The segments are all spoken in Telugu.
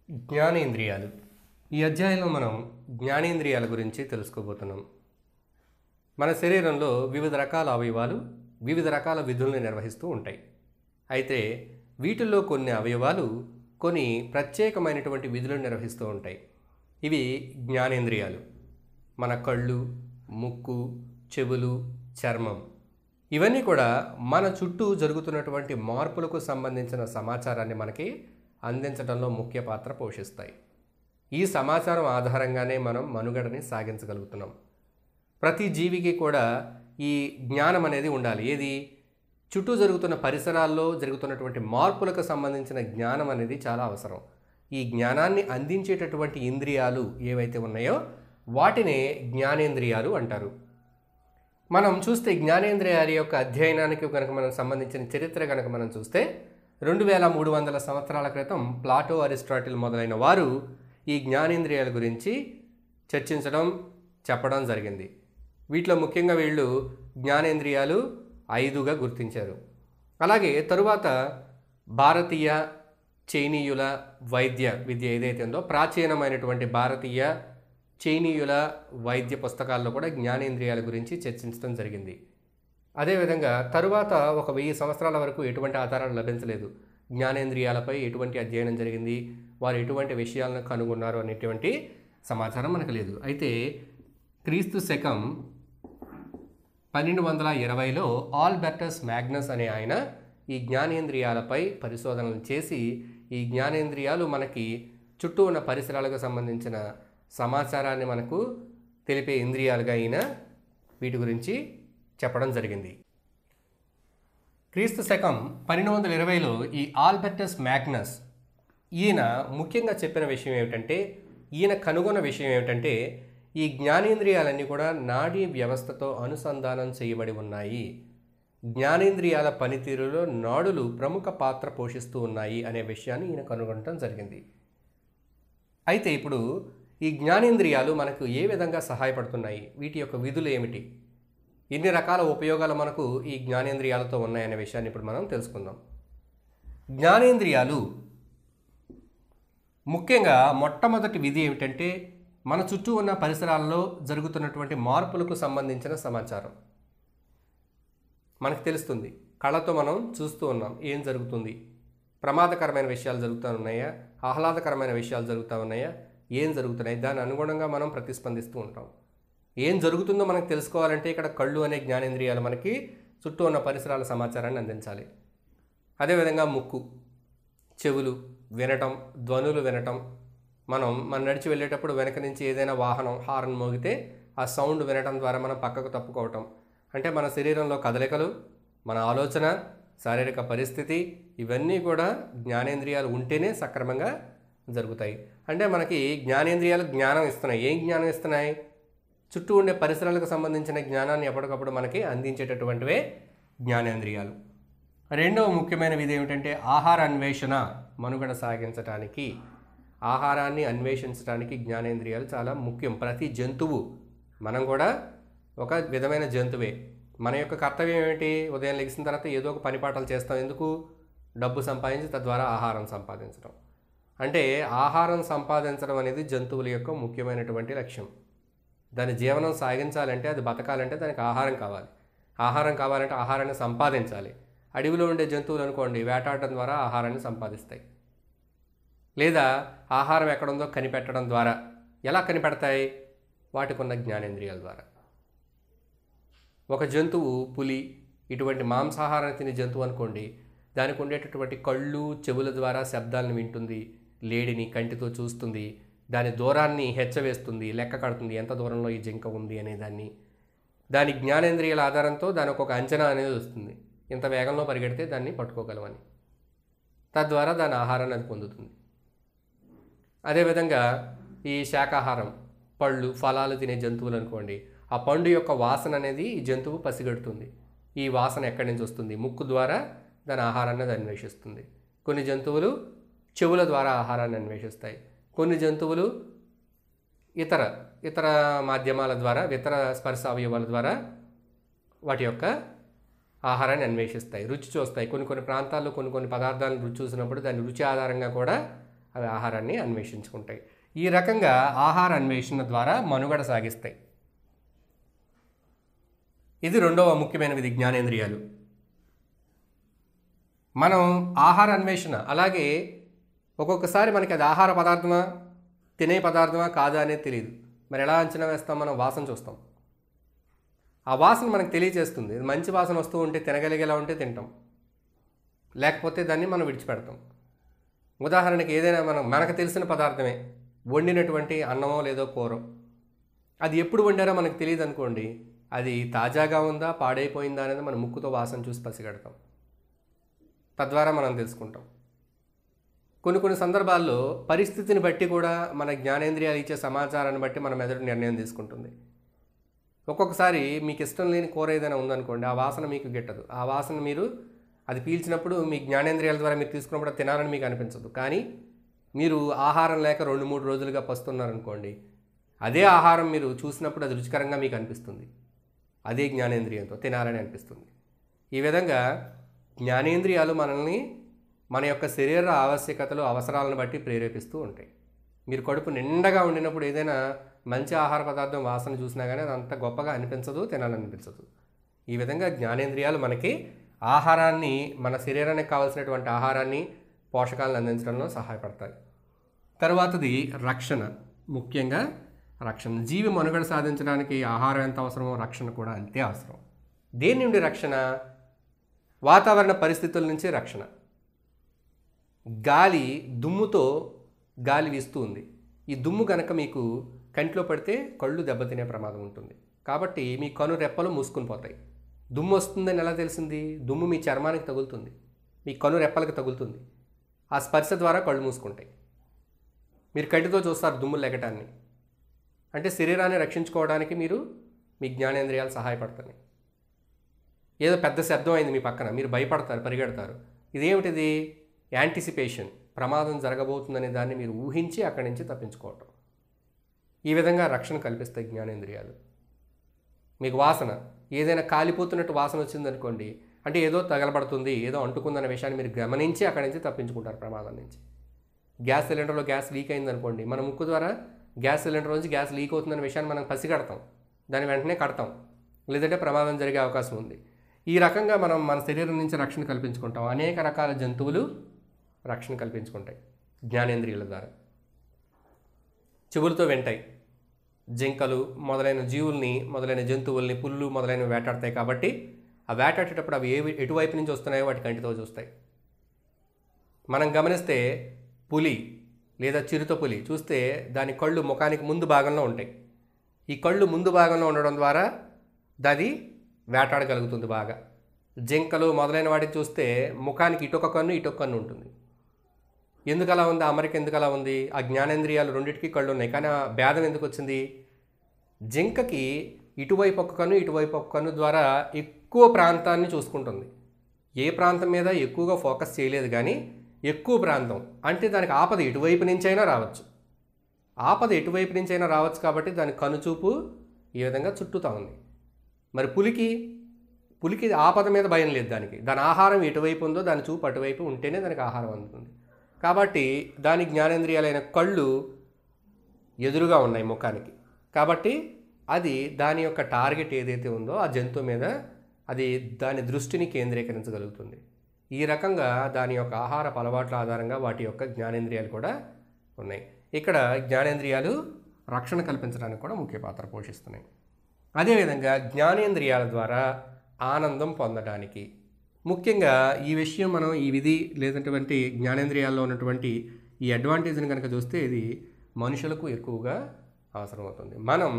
జ్ఞానేంద్రియాలు ఈ అధ్యాయంలో మనం జ్ఞానేంద్రియాల గురించి తెలుసుకోబోతున్నాం మన శరీరంలో వివిధ రకాల అవయవాలు వివిధ రకాల విధులను నిర్వహిస్తూ ఉంటాయి అయితే వీటిల్లో కొన్ని అవయవాలు కొన్ని ప్రత్యేకమైనటువంటి విధులను నిర్వహిస్తూ ఉంటాయి ఇవి జ్ఞానేంద్రియాలు మన కళ్ళు ముక్కు చెవులు చర్మం ఇవన్నీ కూడా మన చుట్టూ జరుగుతున్నటువంటి మార్పులకు సంబంధించిన సమాచారాన్ని మనకి అందించడంలో ముఖ్య పాత్ర పోషిస్తాయి ఈ సమాచారం ఆధారంగానే మనం మనుగడని సాగించగలుగుతున్నాం ప్రతి జీవికి కూడా ఈ జ్ఞానం అనేది ఉండాలి ఏది చుట్టూ జరుగుతున్న పరిసరాల్లో జరుగుతున్నటువంటి మార్పులకు సంబంధించిన జ్ఞానం అనేది చాలా అవసరం ఈ జ్ఞానాన్ని అందించేటటువంటి ఇంద్రియాలు ఏవైతే ఉన్నాయో వాటినే జ్ఞానేంద్రియాలు అంటారు మనం చూస్తే జ్ఞానేంద్రియాల యొక్క అధ్యయనానికి కనుక మనం సంబంధించిన చరిత్ర కనుక మనం చూస్తే రెండు వేల మూడు వందల సంవత్సరాల క్రితం ప్లాటో అరిస్టాటిల్ మొదలైన వారు ఈ జ్ఞానేంద్రియాల గురించి చర్చించడం చెప్పడం జరిగింది వీటిలో ముఖ్యంగా వీళ్ళు జ్ఞానేంద్రియాలు ఐదుగా గుర్తించారు అలాగే తరువాత భారతీయ చైనీయుల వైద్య విద్య ఏదైతే ఉందో ప్రాచీనమైనటువంటి భారతీయ చైనీయుల వైద్య పుస్తకాల్లో కూడా జ్ఞానేంద్రియాల గురించి చర్చించడం జరిగింది అదేవిధంగా తరువాత ఒక వెయ్యి సంవత్సరాల వరకు ఎటువంటి ఆధారాలు లభించలేదు జ్ఞానేంద్రియాలపై ఎటువంటి అధ్యయనం జరిగింది వారు ఎటువంటి విషయాలను కనుగొన్నారు అనేటువంటి సమాచారం మనకు లేదు అయితే క్రీస్తు శకం పన్నెండు వందల ఇరవైలో ఆల్బెర్టస్ మ్యాగ్నస్ అనే ఆయన ఈ జ్ఞానేంద్రియాలపై పరిశోధనలు చేసి ఈ జ్ఞానేంద్రియాలు మనకి చుట్టూ ఉన్న పరిసరాలకు సంబంధించిన సమాచారాన్ని మనకు తెలిపే ఇంద్రియాలుగా ఈయన వీటి గురించి చెప్పడం జరిగింది క్రీస్తు శకం పన్నెండు వందల ఇరవైలో ఈ ఆల్బెర్టస్ మ్యాగ్నస్ ఈయన ముఖ్యంగా చెప్పిన విషయం ఏమిటంటే ఈయన కనుగొన్న విషయం ఏమిటంటే ఈ జ్ఞానేంద్రియాలన్నీ కూడా నాడీ వ్యవస్థతో అనుసంధానం చేయబడి ఉన్నాయి జ్ఞానేంద్రియాల పనితీరులో నాడులు ప్రముఖ పాత్ర పోషిస్తూ ఉన్నాయి అనే విషయాన్ని ఈయన కనుగొనడం జరిగింది అయితే ఇప్పుడు ఈ జ్ఞానేంద్రియాలు మనకు ఏ విధంగా సహాయపడుతున్నాయి వీటి యొక్క విధులు ఏమిటి ఎన్ని రకాల ఉపయోగాలు మనకు ఈ జ్ఞానేంద్రియాలతో ఉన్నాయనే విషయాన్ని ఇప్పుడు మనం తెలుసుకుందాం జ్ఞానేంద్రియాలు ముఖ్యంగా మొట్టమొదటి విధి ఏమిటంటే మన చుట్టూ ఉన్న పరిసరాల్లో జరుగుతున్నటువంటి మార్పులకు సంబంధించిన సమాచారం మనకు తెలుస్తుంది కళ్ళతో మనం చూస్తూ ఉన్నాం ఏం జరుగుతుంది ప్రమాదకరమైన విషయాలు జరుగుతూ ఉన్నాయా ఆహ్లాదకరమైన విషయాలు జరుగుతూ ఉన్నాయా ఏం జరుగుతున్నాయి దాని అనుగుణంగా మనం ప్రతిస్పందిస్తూ ఉంటాం ఏం జరుగుతుందో మనకు తెలుసుకోవాలంటే ఇక్కడ కళ్ళు అనే జ్ఞానేంద్రియాలు మనకి చుట్టూ ఉన్న పరిసరాల సమాచారాన్ని అందించాలి అదేవిధంగా ముక్కు చెవులు వినటం ధ్వనులు వినటం మనం మనం నడిచి వెళ్ళేటప్పుడు వెనక నుంచి ఏదైనా వాహనం హారన్ మోగితే ఆ సౌండ్ వినటం ద్వారా మనం పక్కకు తప్పుకోవటం అంటే మన శరీరంలో కదలికలు మన ఆలోచన శారీరక పరిస్థితి ఇవన్నీ కూడా జ్ఞానేంద్రియాలు ఉంటేనే సక్రమంగా జరుగుతాయి అంటే మనకి జ్ఞానేంద్రియాలు జ్ఞానం ఇస్తున్నాయి ఏం జ్ఞానం ఇస్తున్నాయి చుట్టూ ఉండే పరిసరాలకు సంబంధించిన జ్ఞానాన్ని ఎప్పటికప్పుడు మనకి అందించేటటువంటివే జ్ఞానేంద్రియాలు రెండవ ముఖ్యమైన విధి ఏమిటంటే ఆహార అన్వేషణ మనుగడ సాగించడానికి ఆహారాన్ని అన్వేషించడానికి జ్ఞానేంద్రియాలు చాలా ముఖ్యం ప్రతి జంతువు మనం కూడా ఒక విధమైన జంతువే మన యొక్క కర్తవ్యం ఏమిటి ఉదయం లెగిసిన తర్వాత ఏదో ఒక పని పాటలు చేస్తాం ఎందుకు డబ్బు సంపాదించి తద్వారా ఆహారం సంపాదించడం అంటే ఆహారం సంపాదించడం అనేది జంతువుల యొక్క ముఖ్యమైనటువంటి లక్ష్యం దాని జీవనం సాగించాలంటే అది బతకాలంటే దానికి ఆహారం కావాలి ఆహారం కావాలంటే ఆహారాన్ని సంపాదించాలి అడవిలో ఉండే జంతువులు అనుకోండి వేటాడటం ద్వారా ఆహారాన్ని సంపాదిస్తాయి లేదా ఆహారం ఎక్కడుందో కనిపెట్టడం ద్వారా ఎలా కనిపెడతాయి వాటికి ఉన్న జ్ఞానేంద్రియాల ద్వారా ఒక జంతువు పులి ఇటువంటి మాంసాహారం తినే జంతువు అనుకోండి దానికి ఉండేటటువంటి కళ్ళు చెవుల ద్వారా శబ్దాలను వింటుంది లేడిని కంటితో చూస్తుంది దాని దూరాన్ని హెచ్చవేస్తుంది లెక్క కడుతుంది ఎంత దూరంలో ఈ జింక ఉంది అనే దాన్ని దాని జ్ఞానేంద్రియాల ఆధారంతో దానికి ఒక అంచనా అనేది వస్తుంది ఇంత వేగంలో పరిగెడితే దాన్ని పట్టుకోగలమని తద్వారా దాని ఆహారాన్ని అది పొందుతుంది అదేవిధంగా ఈ శాకాహారం పళ్ళు ఫలాలు తినే జంతువులు అనుకోండి ఆ పండు యొక్క వాసన అనేది ఈ జంతువు పసిగడుతుంది ఈ వాసన ఎక్కడి నుంచి వస్తుంది ముక్కు ద్వారా దాని ఆహారాన్ని అది అన్వేషిస్తుంది కొన్ని జంతువులు చెవుల ద్వారా ఆహారాన్ని అన్వేషిస్తాయి కొన్ని జంతువులు ఇతర ఇతర మాధ్యమాల ద్వారా ఇతర స్పర్శ అవయవాల ద్వారా వాటి యొక్క ఆహారాన్ని అన్వేషిస్తాయి రుచి చూస్తాయి కొన్ని కొన్ని ప్రాంతాల్లో కొన్ని కొన్ని పదార్థాలను రుచి చూసినప్పుడు దాని రుచి ఆధారంగా కూడా అవి ఆహారాన్ని అన్వేషించుకుంటాయి ఈ రకంగా ఆహార అన్వేషణ ద్వారా మనుగడ సాగిస్తాయి ఇది రెండవ ముఖ్యమైనది జ్ఞానేంద్రియాలు మనం ఆహార అన్వేషణ అలాగే ఒక్కొక్కసారి మనకి అది ఆహార పదార్థమా తినే పదార్థమా కాదా అనేది తెలియదు మరి ఎలా అంచనా వేస్తాం మనం వాసన చూస్తాం ఆ వాసన మనకు తెలియజేస్తుంది ఇది మంచి వాసన వస్తూ ఉంటే తినగలిగేలా ఉంటే తింటాం లేకపోతే దాన్ని మనం విడిచిపెడతాం ఉదాహరణకి ఏదైనా మనం మనకు తెలిసిన పదార్థమే వండినటువంటి అన్నమో లేదో కూర అది ఎప్పుడు వండారో మనకు తెలియదు అనుకోండి అది తాజాగా ఉందా పాడైపోయిందా అనేది మన ముక్కుతో వాసన చూసి పసిగడతాం తద్వారా మనం తెలుసుకుంటాం కొన్ని కొన్ని సందర్భాల్లో పరిస్థితిని బట్టి కూడా మన జ్ఞానేంద్రియాలు ఇచ్చే సమాచారాన్ని బట్టి మన మెదడు నిర్ణయం తీసుకుంటుంది ఒక్కొక్కసారి మీకు ఇష్టం లేని కూర ఏదైనా ఉందనుకోండి ఆ వాసన మీకు గిట్టదు ఆ వాసన మీరు అది పీల్చినప్పుడు మీ జ్ఞానేంద్రియాల ద్వారా మీరు తీసుకున్నప్పుడు అది తినాలని మీకు అనిపించదు కానీ మీరు ఆహారం లేక రెండు మూడు రోజులుగా పస్తున్నారనుకోండి అదే ఆహారం మీరు చూసినప్పుడు అది రుచికరంగా మీకు అనిపిస్తుంది అదే జ్ఞానేంద్రియంతో తినాలని అనిపిస్తుంది ఈ విధంగా జ్ఞానేంద్రియాలు మనల్ని మన యొక్క శరీర ఆవశ్యకతలు అవసరాలను బట్టి ప్రేరేపిస్తూ ఉంటాయి మీరు కడుపు నిండగా ఉండినప్పుడు ఏదైనా మంచి ఆహార పదార్థం వాసన చూసినా కానీ అది అంత గొప్పగా అనిపించదు తినాలనిపించదు ఈ విధంగా జ్ఞానేంద్రియాలు మనకి ఆహారాన్ని మన శరీరానికి కావాల్సినటువంటి ఆహారాన్ని పోషకాలను అందించడంలో సహాయపడతాయి తర్వాతది రక్షణ ముఖ్యంగా రక్షణ జీవి మనుగడ సాధించడానికి ఆహారం ఎంత అవసరమో రక్షణ కూడా అంతే అవసరం దేని నుండి రక్షణ వాతావరణ పరిస్థితుల నుంచి రక్షణ గాలి దుమ్ముతో గాలి వీస్తూ ఉంది ఈ దుమ్ము కనుక మీకు కంట్లో పడితే కళ్ళు దెబ్బతినే ప్రమాదం ఉంటుంది కాబట్టి మీ కను రెప్పలు మూసుకుని పోతాయి దుమ్ము వస్తుందని ఎలా తెలిసింది దుమ్ము మీ చర్మానికి తగులుతుంది మీ కను రెప్పలకు తగులుతుంది ఆ స్పర్శ ద్వారా కళ్ళు మూసుకుంటాయి మీరు కంటితో చూస్తారు దుమ్ములు లెగటాన్ని అంటే శరీరాన్ని రక్షించుకోవడానికి మీరు మీ జ్ఞానేంద్రియాలు సహాయపడతాయి ఏదో పెద్ద శబ్దం అయింది మీ పక్కన మీరు భయపడతారు పరిగెడతారు ఇదేమిటిది యాంటిసిపేషన్ ప్రమాదం జరగబోతుందనే దాన్ని మీరు ఊహించి అక్కడి నుంచి తప్పించుకోవటం ఈ విధంగా రక్షణ కల్పిస్తాయి జ్ఞానేంద్రియాలు మీకు వాసన ఏదైనా కాలిపోతున్నట్టు వాసన వచ్చిందనుకోండి అంటే ఏదో తగలబడుతుంది ఏదో అంటుకుందన్న విషయాన్ని మీరు గమనించి అక్కడి నుంచి తప్పించుకుంటారు ప్రమాదం నుంచి గ్యాస్ సిలిండర్లో గ్యాస్ లీక్ అయిందనుకోండి మన ముక్కు ద్వారా గ్యాస్ సిలిండర్ నుంచి గ్యాస్ లీక్ అవుతుందన్న విషయాన్ని మనం పసిగడతాం దాన్ని వెంటనే కడతాం లేదంటే ప్రమాదం జరిగే అవకాశం ఉంది ఈ రకంగా మనం మన శరీరం నుంచి రక్షణ కల్పించుకుంటాం అనేక రకాల జంతువులు రక్షణ కల్పించుకుంటాయి జ్ఞానేంద్రియాల ద్వారా చెవులతో వెంటాయి జింకలు మొదలైన జీవుల్ని మొదలైన జంతువుల్ని పుల్లు మొదలైనవి వేటాడతాయి కాబట్టి ఆ వేటాడేటప్పుడు అవి ఏ ఎటువైపు నుంచి వస్తున్నాయో వాటి కంటితో చూస్తాయి మనం గమనిస్తే పులి లేదా చిరుత పులి చూస్తే దాని కళ్ళు ముఖానికి ముందు భాగంలో ఉంటాయి ఈ కళ్ళు ముందు భాగంలో ఉండడం ద్వారా దాది వేటాడగలుగుతుంది బాగా జింకలు మొదలైన వాటిని చూస్తే ముఖానికి ఇటొక కన్ను ఇటొక కన్ను ఉంటుంది ఎందుకు అలా ఉంది అమరిక ఎందుకు అలా ఉంది ఆ జ్ఞానేంద్రియాలు రెండింటికి కళ్ళు ఉన్నాయి కానీ ఆ భేదం ఎందుకు వచ్చింది జింకకి ఇటువైపు ఒక కన్ను ఇటువైపు ఒక కన్ను ద్వారా ఎక్కువ ప్రాంతాన్ని చూసుకుంటుంది ఏ ప్రాంతం మీద ఎక్కువగా ఫోకస్ చేయలేదు కానీ ఎక్కువ ప్రాంతం అంటే దానికి ఆపద ఎటువైపు నుంచైనా రావచ్చు ఆపద ఎటువైపు నుంచైనా రావచ్చు కాబట్టి దాని కనుచూపు ఈ విధంగా చుట్టూతా ఉంది మరి పులికి పులికి ఆపద మీద భయం లేదు దానికి దాని ఆహారం ఎటువైపు ఉందో దాని చూపు అటువైపు ఉంటేనే దానికి ఆహారం అందుతుంది కాబట్టి దాని జ్ఞానేంద్రియాలైన కళ్ళు ఎదురుగా ఉన్నాయి ముఖానికి కాబట్టి అది దాని యొక్క టార్గెట్ ఏదైతే ఉందో ఆ జంతువు మీద అది దాని దృష్టిని కేంద్రీకరించగలుగుతుంది ఈ రకంగా దాని యొక్క ఆహార అలవాట్ల ఆధారంగా వాటి యొక్క జ్ఞానేంద్రియాలు కూడా ఉన్నాయి ఇక్కడ జ్ఞానేంద్రియాలు రక్షణ కల్పించడానికి కూడా ముఖ్య పాత్ర పోషిస్తున్నాయి అదేవిధంగా జ్ఞానేంద్రియాల ద్వారా ఆనందం పొందడానికి ముఖ్యంగా ఈ విషయం మనం ఈ విధి లేనటువంటి జ్ఞానేంద్రియాల్లో ఉన్నటువంటి ఈ అడ్వాంటేజ్ని కనుక చూస్తే ఇది మనుషులకు ఎక్కువగా అవసరమవుతుంది మనం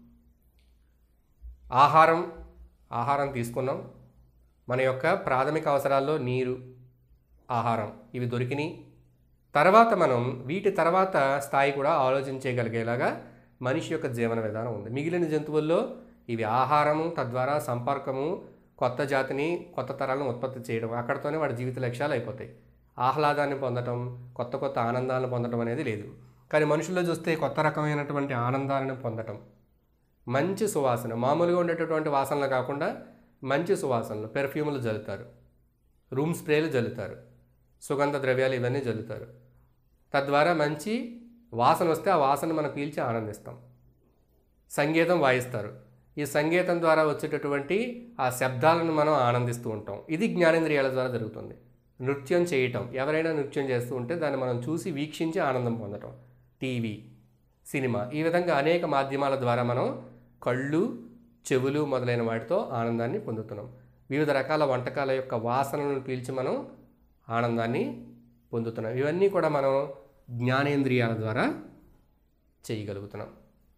ఆహారం ఆహారం తీసుకున్నాం మన యొక్క ప్రాథమిక అవసరాల్లో నీరు ఆహారం ఇవి దొరికినాయి తర్వాత మనం వీటి తర్వాత స్థాయి కూడా ఆలోచించగలిగేలాగా మనిషి యొక్క జీవన విధానం ఉంది మిగిలిన జంతువుల్లో ఇవి ఆహారము తద్వారా సంపర్కము కొత్త జాతిని కొత్త తరాలను ఉత్పత్తి చేయడం అక్కడతోనే వాడి జీవిత లక్ష్యాలు అయిపోతాయి ఆహ్లాదాన్ని పొందడం కొత్త కొత్త ఆనందాలను పొందడం అనేది లేదు కానీ మనుషుల్లో చూస్తే కొత్త రకమైనటువంటి ఆనందాలను పొందటం మంచి సువాసన మామూలుగా ఉండేటటువంటి వాసనలు కాకుండా మంచి సువాసనలు పెర్ఫ్యూములు జల్లుతారు రూమ్ స్ప్రేలు జల్లుతారు సుగంధ ద్రవ్యాలు ఇవన్నీ జల్లుతారు తద్వారా మంచి వాసన వస్తే ఆ వాసన మనం పీల్చి ఆనందిస్తాం సంగీతం వాయిస్తారు ఈ సంగీతం ద్వారా వచ్చేటటువంటి ఆ శబ్దాలను మనం ఆనందిస్తూ ఉంటాం ఇది జ్ఞానేంద్రియాల ద్వారా జరుగుతుంది నృత్యం చేయటం ఎవరైనా నృత్యం చేస్తూ ఉంటే దాన్ని మనం చూసి వీక్షించి ఆనందం పొందటం టీవీ సినిమా ఈ విధంగా అనేక మాధ్యమాల ద్వారా మనం కళ్ళు చెవులు మొదలైన వాటితో ఆనందాన్ని పొందుతున్నాం వివిధ రకాల వంటకాల యొక్క వాసనలను పీల్చి మనం ఆనందాన్ని పొందుతున్నాం ఇవన్నీ కూడా మనం జ్ఞానేంద్రియాల ద్వారా చేయగలుగుతున్నాం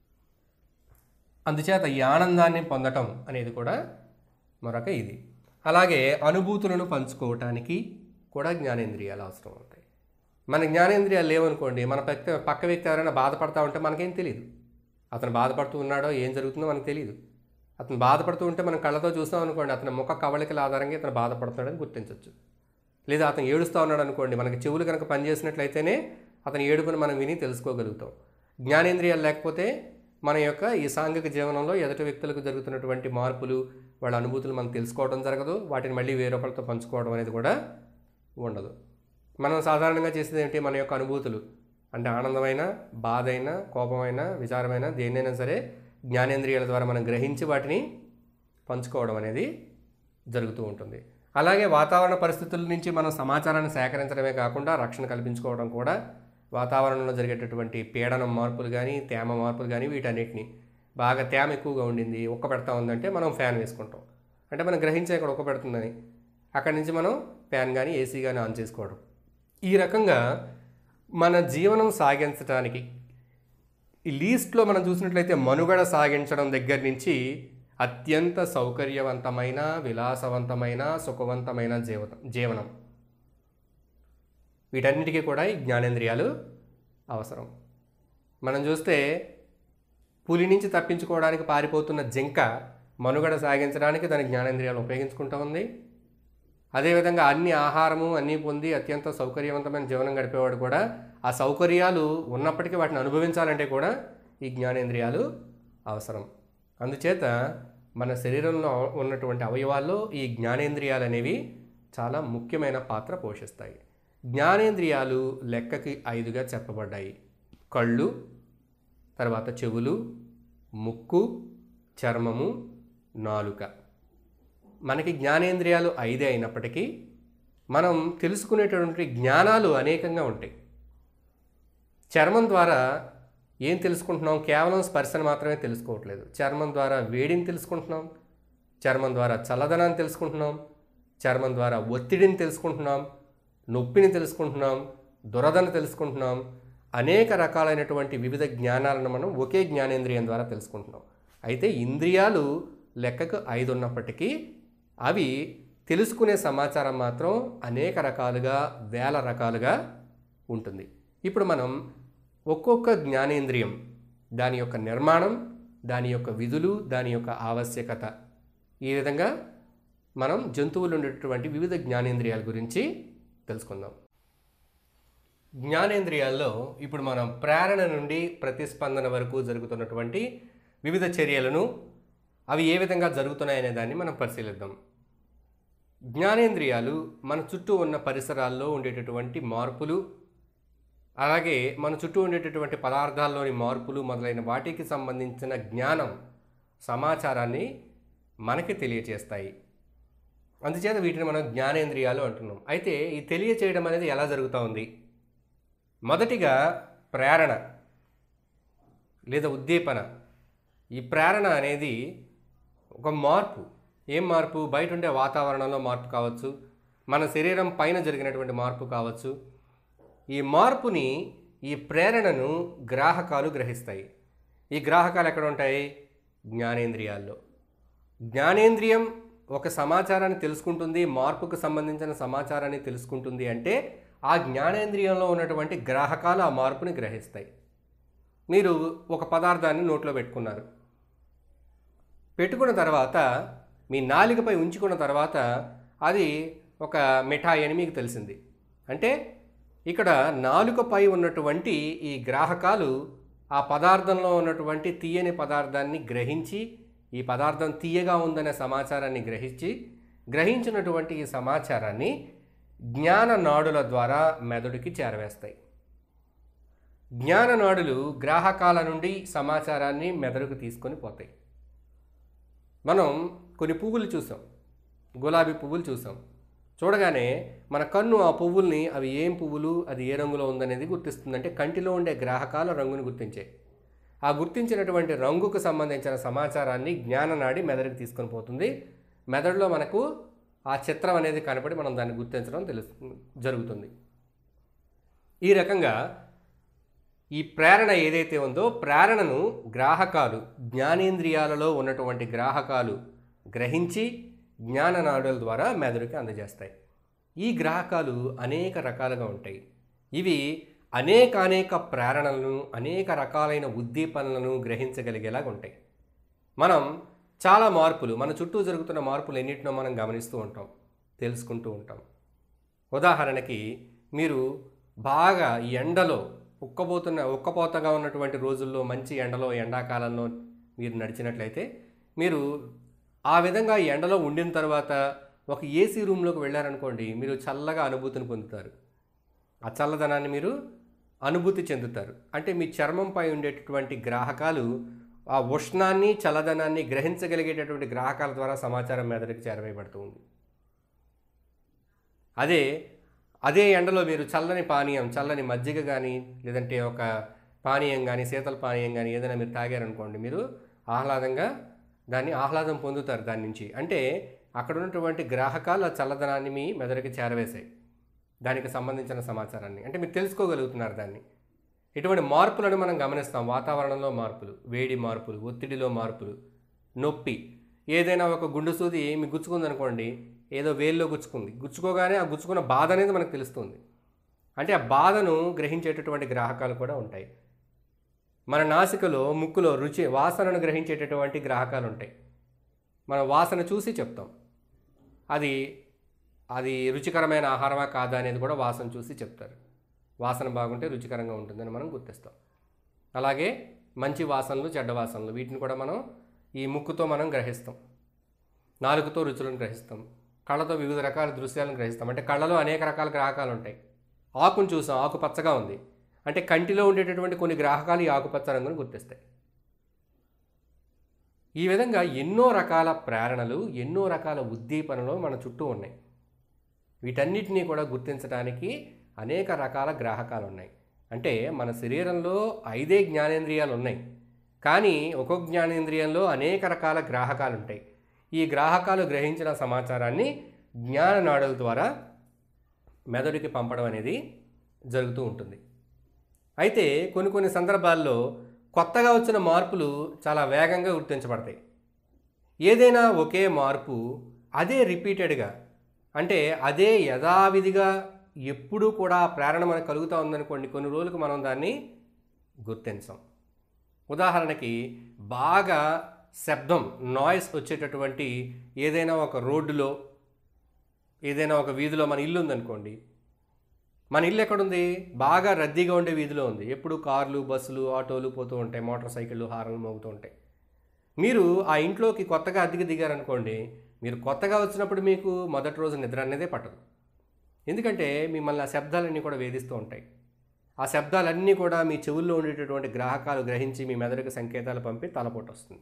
అందుచేత ఈ ఆనందాన్ని పొందటం అనేది కూడా మరొక ఇది అలాగే అనుభూతులను పంచుకోవటానికి కూడా జ్ఞానేంద్రియాలు అవసరం ఉంటాయి మన జ్ఞానేంద్రియాలు లేవనుకోండి మన పక్క పక్క వ్యక్తి ఎవరైనా బాధపడతా ఉంటే మనకేం తెలియదు అతను బాధపడుతూ ఉన్నాడో ఏం జరుగుతుందో మనకు తెలియదు అతను బాధపడుతూ ఉంటే మనం కళ్ళతో చూస్తాం అనుకోండి అతని ముఖ కవళికల ఆధారంగా ఇతను బాధపడుతున్నాడని గుర్తించవచ్చు లేదా అతను ఏడుస్తూ ఉన్నాడు అనుకోండి మనకి చెవులు కనుక పనిచేసినట్లయితేనే అతని ఏడుపుని మనం విని తెలుసుకోగలుగుతాం జ్ఞానేంద్రియాలు లేకపోతే మన యొక్క ఈ సాంఘిక జీవనంలో ఎదుటి వ్యక్తులకు జరుగుతున్నటువంటి మార్పులు వాళ్ళ అనుభూతులు మనం తెలుసుకోవడం జరగదు వాటిని మళ్ళీ వేరొకరితో పంచుకోవడం అనేది కూడా ఉండదు మనం సాధారణంగా చేసేది ఏంటి మన యొక్క అనుభూతులు అంటే ఆనందమైన బాధ అయినా కోపమైన విచారమైన దేన్నైనా సరే జ్ఞానేంద్రియాల ద్వారా మనం గ్రహించి వాటిని పంచుకోవడం అనేది జరుగుతూ ఉంటుంది అలాగే వాతావరణ పరిస్థితుల నుంచి మనం సమాచారాన్ని సేకరించడమే కాకుండా రక్షణ కల్పించుకోవడం కూడా వాతావరణంలో జరిగేటటువంటి పీడనం మార్పులు కానీ తేమ మార్పులు కానీ వీటన్నిటిని బాగా తేమ ఎక్కువగా ఉండింది ఉక్క పెడతా ఉందంటే మనం ఫ్యాన్ వేసుకుంటాం అంటే మనం గ్రహించే ఇక్కడ ఉక్క పెడుతుందని అక్కడి నుంచి మనం ఫ్యాన్ కానీ ఏసీ కానీ ఆన్ చేసుకోవడం ఈ రకంగా మన జీవనం సాగించడానికి ఈ లీస్ట్లో మనం చూసినట్లయితే మనుగడ సాగించడం దగ్గర నుంచి అత్యంత సౌకర్యవంతమైన విలాసవంతమైన సుఖవంతమైన జీవనం జీవనం వీటన్నిటికీ కూడా ఈ జ్ఞానేంద్రియాలు అవసరం మనం చూస్తే పులి నుంచి తప్పించుకోవడానికి పారిపోతున్న జింక మనుగడ సాగించడానికి దాని జ్ఞానేంద్రియాలు ఉపయోగించుకుంటూ ఉంది అదేవిధంగా అన్ని ఆహారము అన్నీ పొంది అత్యంత సౌకర్యవంతమైన జీవనం గడిపేవాడు కూడా ఆ సౌకర్యాలు ఉన్నప్పటికీ వాటిని అనుభవించాలంటే కూడా ఈ జ్ఞానేంద్రియాలు అవసరం అందుచేత మన శరీరంలో ఉన్నటువంటి అవయవాల్లో ఈ జ్ఞానేంద్రియాలు అనేవి చాలా ముఖ్యమైన పాత్ర పోషిస్తాయి జ్ఞానేంద్రియాలు లెక్కకి ఐదుగా చెప్పబడ్డాయి కళ్ళు తర్వాత చెవులు ముక్కు చర్మము నాలుక మనకి జ్ఞానేంద్రియాలు ఐదే అయినప్పటికీ మనం తెలుసుకునేటటువంటి జ్ఞానాలు అనేకంగా ఉంటాయి చర్మం ద్వారా ఏం తెలుసుకుంటున్నాం కేవలం స్పర్శను మాత్రమే తెలుసుకోవట్లేదు చర్మం ద్వారా వేడిని తెలుసుకుంటున్నాం చర్మం ద్వారా చల్లదనాన్ని తెలుసుకుంటున్నాం చర్మం ద్వారా ఒత్తిడిని తెలుసుకుంటున్నాం నొప్పిని తెలుసుకుంటున్నాం దురదను తెలుసుకుంటున్నాం అనేక రకాలైనటువంటి వివిధ జ్ఞానాలను మనం ఒకే జ్ఞానేంద్రియం ద్వారా తెలుసుకుంటున్నాం అయితే ఇంద్రియాలు లెక్కకు ఐదు ఉన్నప్పటికీ అవి తెలుసుకునే సమాచారం మాత్రం అనేక రకాలుగా వేల రకాలుగా ఉంటుంది ఇప్పుడు మనం ఒక్కొక్క జ్ఞానేంద్రియం దాని యొక్క నిర్మాణం దాని యొక్క విధులు దాని యొక్క ఆవశ్యకత ఈ విధంగా మనం జంతువులు ఉండేటటువంటి వివిధ జ్ఞానేంద్రియాల గురించి తెలుసుకుందాం జ్ఞానేంద్రియాల్లో ఇప్పుడు మనం ప్రేరణ నుండి ప్రతిస్పందన వరకు జరుగుతున్నటువంటి వివిధ చర్యలను అవి ఏ విధంగా జరుగుతున్నాయనే దాన్ని మనం పరిశీలిద్దాం జ్ఞానేంద్రియాలు మన చుట్టూ ఉన్న పరిసరాల్లో ఉండేటటువంటి మార్పులు అలాగే మన చుట్టూ ఉండేటటువంటి పదార్థాల్లోని మార్పులు మొదలైన వాటికి సంబంధించిన జ్ఞానం సమాచారాన్ని మనకి తెలియచేస్తాయి అందుచేత వీటిని మనం జ్ఞానేంద్రియాలు అంటున్నాం అయితే ఈ తెలియచేయడం అనేది ఎలా జరుగుతూ ఉంది మొదటిగా ప్రేరణ లేదా ఉద్దీపన ఈ ప్రేరణ అనేది ఒక మార్పు ఏం మార్పు బయట ఉండే వాతావరణంలో మార్పు కావచ్చు మన శరీరం పైన జరిగినటువంటి మార్పు కావచ్చు ఈ మార్పుని ఈ ప్రేరణను గ్రాహకాలు గ్రహిస్తాయి ఈ గ్రాహకాలు ఎక్కడ ఉంటాయి జ్ఞానేంద్రియాల్లో జ్ఞానేంద్రియం ఒక సమాచారాన్ని తెలుసుకుంటుంది మార్పుకు సంబంధించిన సమాచారాన్ని తెలుసుకుంటుంది అంటే ఆ జ్ఞానేంద్రియంలో ఉన్నటువంటి గ్రాహకాలు ఆ మార్పుని గ్రహిస్తాయి మీరు ఒక పదార్థాన్ని నోట్లో పెట్టుకున్నారు పెట్టుకున్న తర్వాత మీ నాలికపై ఉంచుకున్న తర్వాత అది ఒక మిఠాయి అని మీకు తెలిసింది అంటే ఇక్కడ నాలుకపై ఉన్నటువంటి ఈ గ్రాహకాలు ఆ పదార్థంలో ఉన్నటువంటి తీయని పదార్థాన్ని గ్రహించి ఈ పదార్థం తీయగా ఉందనే సమాచారాన్ని గ్రహించి గ్రహించినటువంటి ఈ సమాచారాన్ని జ్ఞాన నాడుల ద్వారా మెదడుకి చేరవేస్తాయి జ్ఞాననాడులు గ్రాహకాల నుండి సమాచారాన్ని మెదడుకు తీసుకొని పోతాయి మనం కొన్ని పువ్వులు చూసాం గులాబీ పువ్వులు చూసాం చూడగానే మన కన్ను ఆ పువ్వుల్ని అవి ఏం పువ్వులు అది ఏ రంగులో ఉందనేది గుర్తిస్తుంది అంటే కంటిలో ఉండే గ్రాహకాల రంగుని గుర్తించాయి ఆ గుర్తించినటువంటి రంగుకు సంబంధించిన సమాచారాన్ని జ్ఞాననాడి మెదడుకు తీసుకొని పోతుంది మెదడులో మనకు ఆ చిత్రం అనేది కనపడి మనం దాన్ని గుర్తించడం తెలుసు జరుగుతుంది ఈ రకంగా ఈ ప్రేరణ ఏదైతే ఉందో ప్రేరణను గ్రాహకాలు జ్ఞానేంద్రియాలలో ఉన్నటువంటి గ్రాహకాలు గ్రహించి జ్ఞాననాడుల ద్వారా మెదడుకి అందజేస్తాయి ఈ గ్రాహకాలు అనేక రకాలుగా ఉంటాయి ఇవి అనేక అనేక ప్రేరణలను అనేక రకాలైన ఉద్దీపనలను గ్రహించగలిగేలాగా ఉంటాయి మనం చాలా మార్పులు మన చుట్టూ జరుగుతున్న మార్పులు ఎన్నిటినో మనం గమనిస్తూ ఉంటాం తెలుసుకుంటూ ఉంటాం ఉదాహరణకి మీరు బాగా ఈ ఎండలో ఉక్కబోతున్న ఉక్కపోతగా ఉన్నటువంటి రోజుల్లో మంచి ఎండలో ఎండాకాలంలో మీరు నడిచినట్లయితే మీరు ఆ విధంగా ఈ ఎండలో ఉండిన తర్వాత ఒక ఏసీ రూమ్లోకి వెళ్ళారనుకోండి మీరు చల్లగా అనుభూతిని పొందుతారు ఆ చల్లదనాన్ని మీరు అనుభూతి చెందుతారు అంటే మీ చర్మంపై ఉండేటటువంటి గ్రాహకాలు ఆ ఉష్ణాన్ని చల్లదనాన్ని గ్రహించగలిగేటటువంటి గ్రాహకాల ద్వారా సమాచారం మెదడుకి చేరవేయబడుతూ ఉంది అదే అదే ఎండలో మీరు చల్లని పానీయం చల్లని మజ్జిగ కానీ లేదంటే ఒక పానీయం కానీ శీతల పానీయం కానీ ఏదైనా మీరు తాగారనుకోండి మీరు ఆహ్లాదంగా దాన్ని ఆహ్లాదం పొందుతారు దాని నుంచి అంటే అక్కడ ఉన్నటువంటి గ్రాహకాలు ఆ చల్లదనాన్ని మీ మెదడుకి చేరవేశాయి దానికి సంబంధించిన సమాచారాన్ని అంటే మీరు తెలుసుకోగలుగుతున్నారు దాన్ని ఇటువంటి మార్పులను మనం గమనిస్తాం వాతావరణంలో మార్పులు వేడి మార్పులు ఒత్తిడిలో మార్పులు నొప్పి ఏదైనా ఒక గుండు సూది మీకు గుచ్చుకుందనుకోండి ఏదో వేల్లో గుచ్చుకుంది గుచ్చుకోగానే ఆ గుచ్చుకున్న బాధ అనేది మనకు తెలుస్తుంది అంటే ఆ బాధను గ్రహించేటటువంటి గ్రాహకాలు కూడా ఉంటాయి మన నాసికలో ముక్కులో రుచి వాసనను గ్రహించేటటువంటి గ్రాహకాలు ఉంటాయి మన వాసన చూసి చెప్తాం అది అది రుచికరమైన ఆహారమా కాదా అనేది కూడా వాసన చూసి చెప్తారు వాసన బాగుంటే రుచికరంగా ఉంటుందని మనం గుర్తిస్తాం అలాగే మంచి వాసనలు చెడ్డ వాసనలు వీటిని కూడా మనం ఈ ముక్కుతో మనం గ్రహిస్తాం నాలుగుతో రుచులను గ్రహిస్తాం కళ్ళతో వివిధ రకాల దృశ్యాలను గ్రహిస్తాం అంటే కళ్ళలో అనేక రకాల గ్రాహకాలు ఉంటాయి ఆకును చూసాం ఆకు పచ్చగా ఉంది అంటే కంటిలో ఉండేటటువంటి కొన్ని గ్రాహకాలు ఈ ఆకుపచ్చ రంగును గుర్తిస్తాయి ఈ విధంగా ఎన్నో రకాల ప్రేరణలు ఎన్నో రకాల ఉద్దీపనలు మన చుట్టూ ఉన్నాయి వీటన్నిటినీ కూడా గుర్తించడానికి అనేక రకాల గ్రాహకాలు ఉన్నాయి అంటే మన శరీరంలో ఐదే జ్ఞానేంద్రియాలు ఉన్నాయి కానీ ఒక్కొక్క జ్ఞానేంద్రియంలో అనేక రకాల గ్రాహకాలు ఉంటాయి ఈ గ్రాహకాలు గ్రహించిన సమాచారాన్ని జ్ఞాన నాడుల ద్వారా మెదడుకి పంపడం అనేది జరుగుతూ ఉంటుంది అయితే కొన్ని కొన్ని సందర్భాల్లో కొత్తగా వచ్చిన మార్పులు చాలా వేగంగా గుర్తించబడతాయి ఏదైనా ఒకే మార్పు అదే రిపీటెడ్గా అంటే అదే యథావిధిగా ఎప్పుడూ కూడా ప్రేరణ మనకు కలుగుతూ ఉందనుకోండి కొన్ని రోజులకు మనం దాన్ని గుర్తించాం ఉదాహరణకి బాగా శబ్దం నాయిస్ వచ్చేటటువంటి ఏదైనా ఒక రోడ్డులో ఏదైనా ఒక వీధిలో మన ఇల్లు ఉందనుకోండి మన ఇల్లు ఎక్కడుంది బాగా రద్దీగా ఉండే వీధిలో ఉంది ఎప్పుడు కార్లు బస్సులు ఆటోలు పోతూ ఉంటాయి మోటార్ సైకిళ్ళు హార్న్లు మోగుతూ ఉంటాయి మీరు ఆ ఇంట్లోకి కొత్తగా అద్దెకి దిగారనుకోండి మీరు కొత్తగా వచ్చినప్పుడు మీకు మొదటి రోజు నిద్ర అనేదే పట్టదు ఎందుకంటే మిమ్మల్ని ఆ శబ్దాలన్నీ కూడా వేధిస్తూ ఉంటాయి ఆ శబ్దాలన్నీ కూడా మీ చెవుల్లో ఉండేటటువంటి గ్రాహకాలు గ్రహించి మీ మెదడుకు సంకేతాలు పంపి తలపోటు వస్తుంది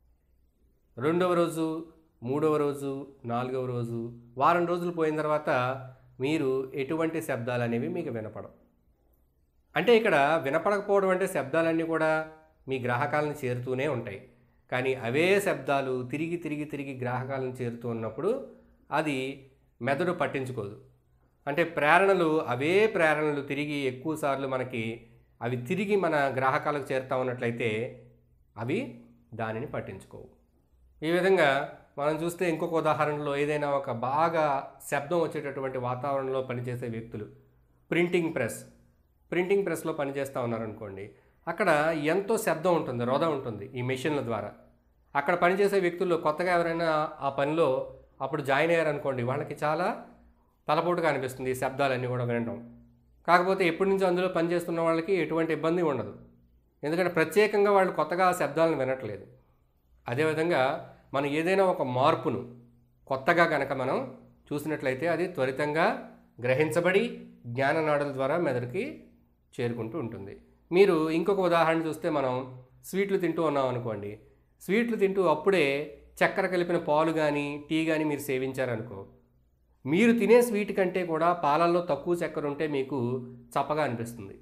రెండవ రోజు మూడవ రోజు నాలుగవ రోజు వారం రోజులు పోయిన తర్వాత మీరు ఎటువంటి శబ్దాలు అనేవి మీకు వినపడవు అంటే ఇక్కడ వినపడకపోవడం అంటే శబ్దాలన్నీ కూడా మీ గ్రాహకాలను చేరుతూనే ఉంటాయి కానీ అవే శబ్దాలు తిరిగి తిరిగి తిరిగి గ్రాహకాలను చేరుతూ ఉన్నప్పుడు అది మెదడు పట్టించుకోదు అంటే ప్రేరణలు అవే ప్రేరణలు తిరిగి ఎక్కువసార్లు మనకి అవి తిరిగి మన గ్రాహకాలకు చేరుతా ఉన్నట్లయితే అవి దానిని పట్టించుకోవు ఈ విధంగా మనం చూస్తే ఇంకొక ఉదాహరణలో ఏదైనా ఒక బాగా శబ్దం వచ్చేటటువంటి వాతావరణంలో పనిచేసే వ్యక్తులు ప్రింటింగ్ ప్రెస్ ప్రింటింగ్ ప్రెస్లో పనిచేస్తూ ఉన్నారనుకోండి అక్కడ ఎంతో శబ్దం ఉంటుంది రొద ఉంటుంది ఈ మెషిన్ల ద్వారా అక్కడ పనిచేసే వ్యక్తుల్లో కొత్తగా ఎవరైనా ఆ పనిలో అప్పుడు జాయిన్ అయ్యారనుకోండి వాళ్ళకి చాలా తలపోటుగా అనిపిస్తుంది ఈ శబ్దాలన్నీ కూడా వినడం కాకపోతే ఎప్పటి నుంచో అందులో పనిచేస్తున్న వాళ్ళకి ఎటువంటి ఇబ్బంది ఉండదు ఎందుకంటే ప్రత్యేకంగా వాళ్ళు కొత్తగా ఆ శబ్దాలను వినట్లేదు అదేవిధంగా మనం ఏదైనా ఒక మార్పును కొత్తగా కనుక మనం చూసినట్లయితే అది త్వరితంగా గ్రహించబడి జ్ఞాననాడుల ద్వారా మెదడుకి చేరుకుంటూ ఉంటుంది మీరు ఇంకొక ఉదాహరణ చూస్తే మనం స్వీట్లు తింటూ ఉన్నాం అనుకోండి స్వీట్లు తింటూ అప్పుడే చక్కెర కలిపిన పాలు కానీ టీ కానీ మీరు సేవించారనుకో మీరు తినే స్వీట్ కంటే కూడా పాలల్లో తక్కువ చక్కెర ఉంటే మీకు చప్పగా అనిపిస్తుంది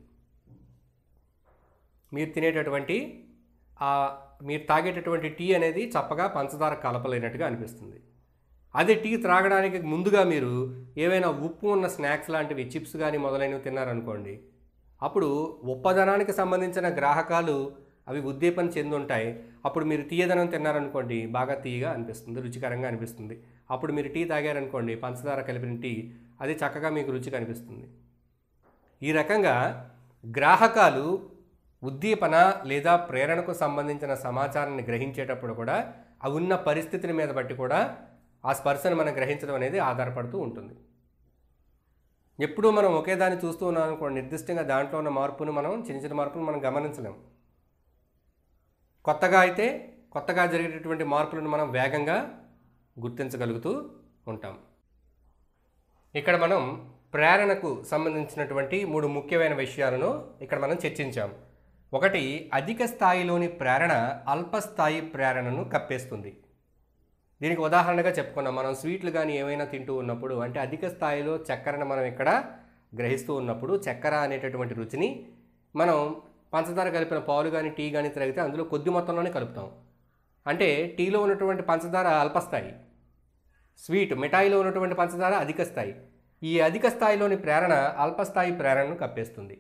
మీరు తినేటటువంటి ఆ మీరు తాగేటటువంటి టీ అనేది చప్పగా పంచదార కలపలేనట్టుగా అనిపిస్తుంది అదే టీ త్రాగడానికి ముందుగా మీరు ఏవైనా ఉప్పు ఉన్న స్నాక్స్ లాంటివి చిప్స్ కానీ మొదలైనవి తిన్నారనుకోండి అప్పుడు ఉప్పదనానికి సంబంధించిన గ్రాహకాలు అవి ఉద్దీపన చెంది ఉంటాయి అప్పుడు మీరు తీయదనం తిన్నారనుకోండి బాగా తీయగా అనిపిస్తుంది రుచికరంగా అనిపిస్తుంది అప్పుడు మీరు టీ తాగారనుకోండి పంచదార కలిపిన టీ అది చక్కగా మీకు రుచిగా అనిపిస్తుంది ఈ రకంగా గ్రాహకాలు ఉద్దీపన లేదా ప్రేరణకు సంబంధించిన సమాచారాన్ని గ్రహించేటప్పుడు కూడా ఆ ఉన్న పరిస్థితిని మీద బట్టి కూడా ఆ స్పర్శను మనం గ్రహించడం అనేది ఆధారపడుతూ ఉంటుంది ఎప్పుడూ మనం ఒకే దాన్ని చూస్తూ ఉన్నాం అనుకోండి నిర్దిష్టంగా దాంట్లో ఉన్న మార్పును మనం చిన్న చిన్న మార్పును మనం గమనించలేం కొత్తగా అయితే కొత్తగా జరిగేటటువంటి మార్పులను మనం వేగంగా గుర్తించగలుగుతూ ఉంటాం ఇక్కడ మనం ప్రేరణకు సంబంధించినటువంటి మూడు ముఖ్యమైన విషయాలను ఇక్కడ మనం చర్చించాం ఒకటి అధిక స్థాయిలోని ప్రేరణ అల్పస్థాయి ప్రేరణను కప్పేస్తుంది దీనికి ఉదాహరణగా చెప్పుకున్నాం మనం స్వీట్లు కానీ ఏమైనా తింటూ ఉన్నప్పుడు అంటే అధిక స్థాయిలో చక్కెరను మనం ఇక్కడ గ్రహిస్తూ ఉన్నప్పుడు చక్కెర అనేటటువంటి రుచిని మనం పంచదార కలిపిన పాలు కానీ టీ కానీ త్రాగితే అందులో కొద్ది మొత్తంలోనే కలుపుతాం అంటే టీలో ఉన్నటువంటి పంచదార అల్పస్థాయి స్వీట్ మిఠాయిలో ఉన్నటువంటి పంచదార అధిక స్థాయి ఈ అధిక స్థాయిలోని ప్రేరణ అల్పస్థాయి ప్రేరణను కప్పేస్తుంది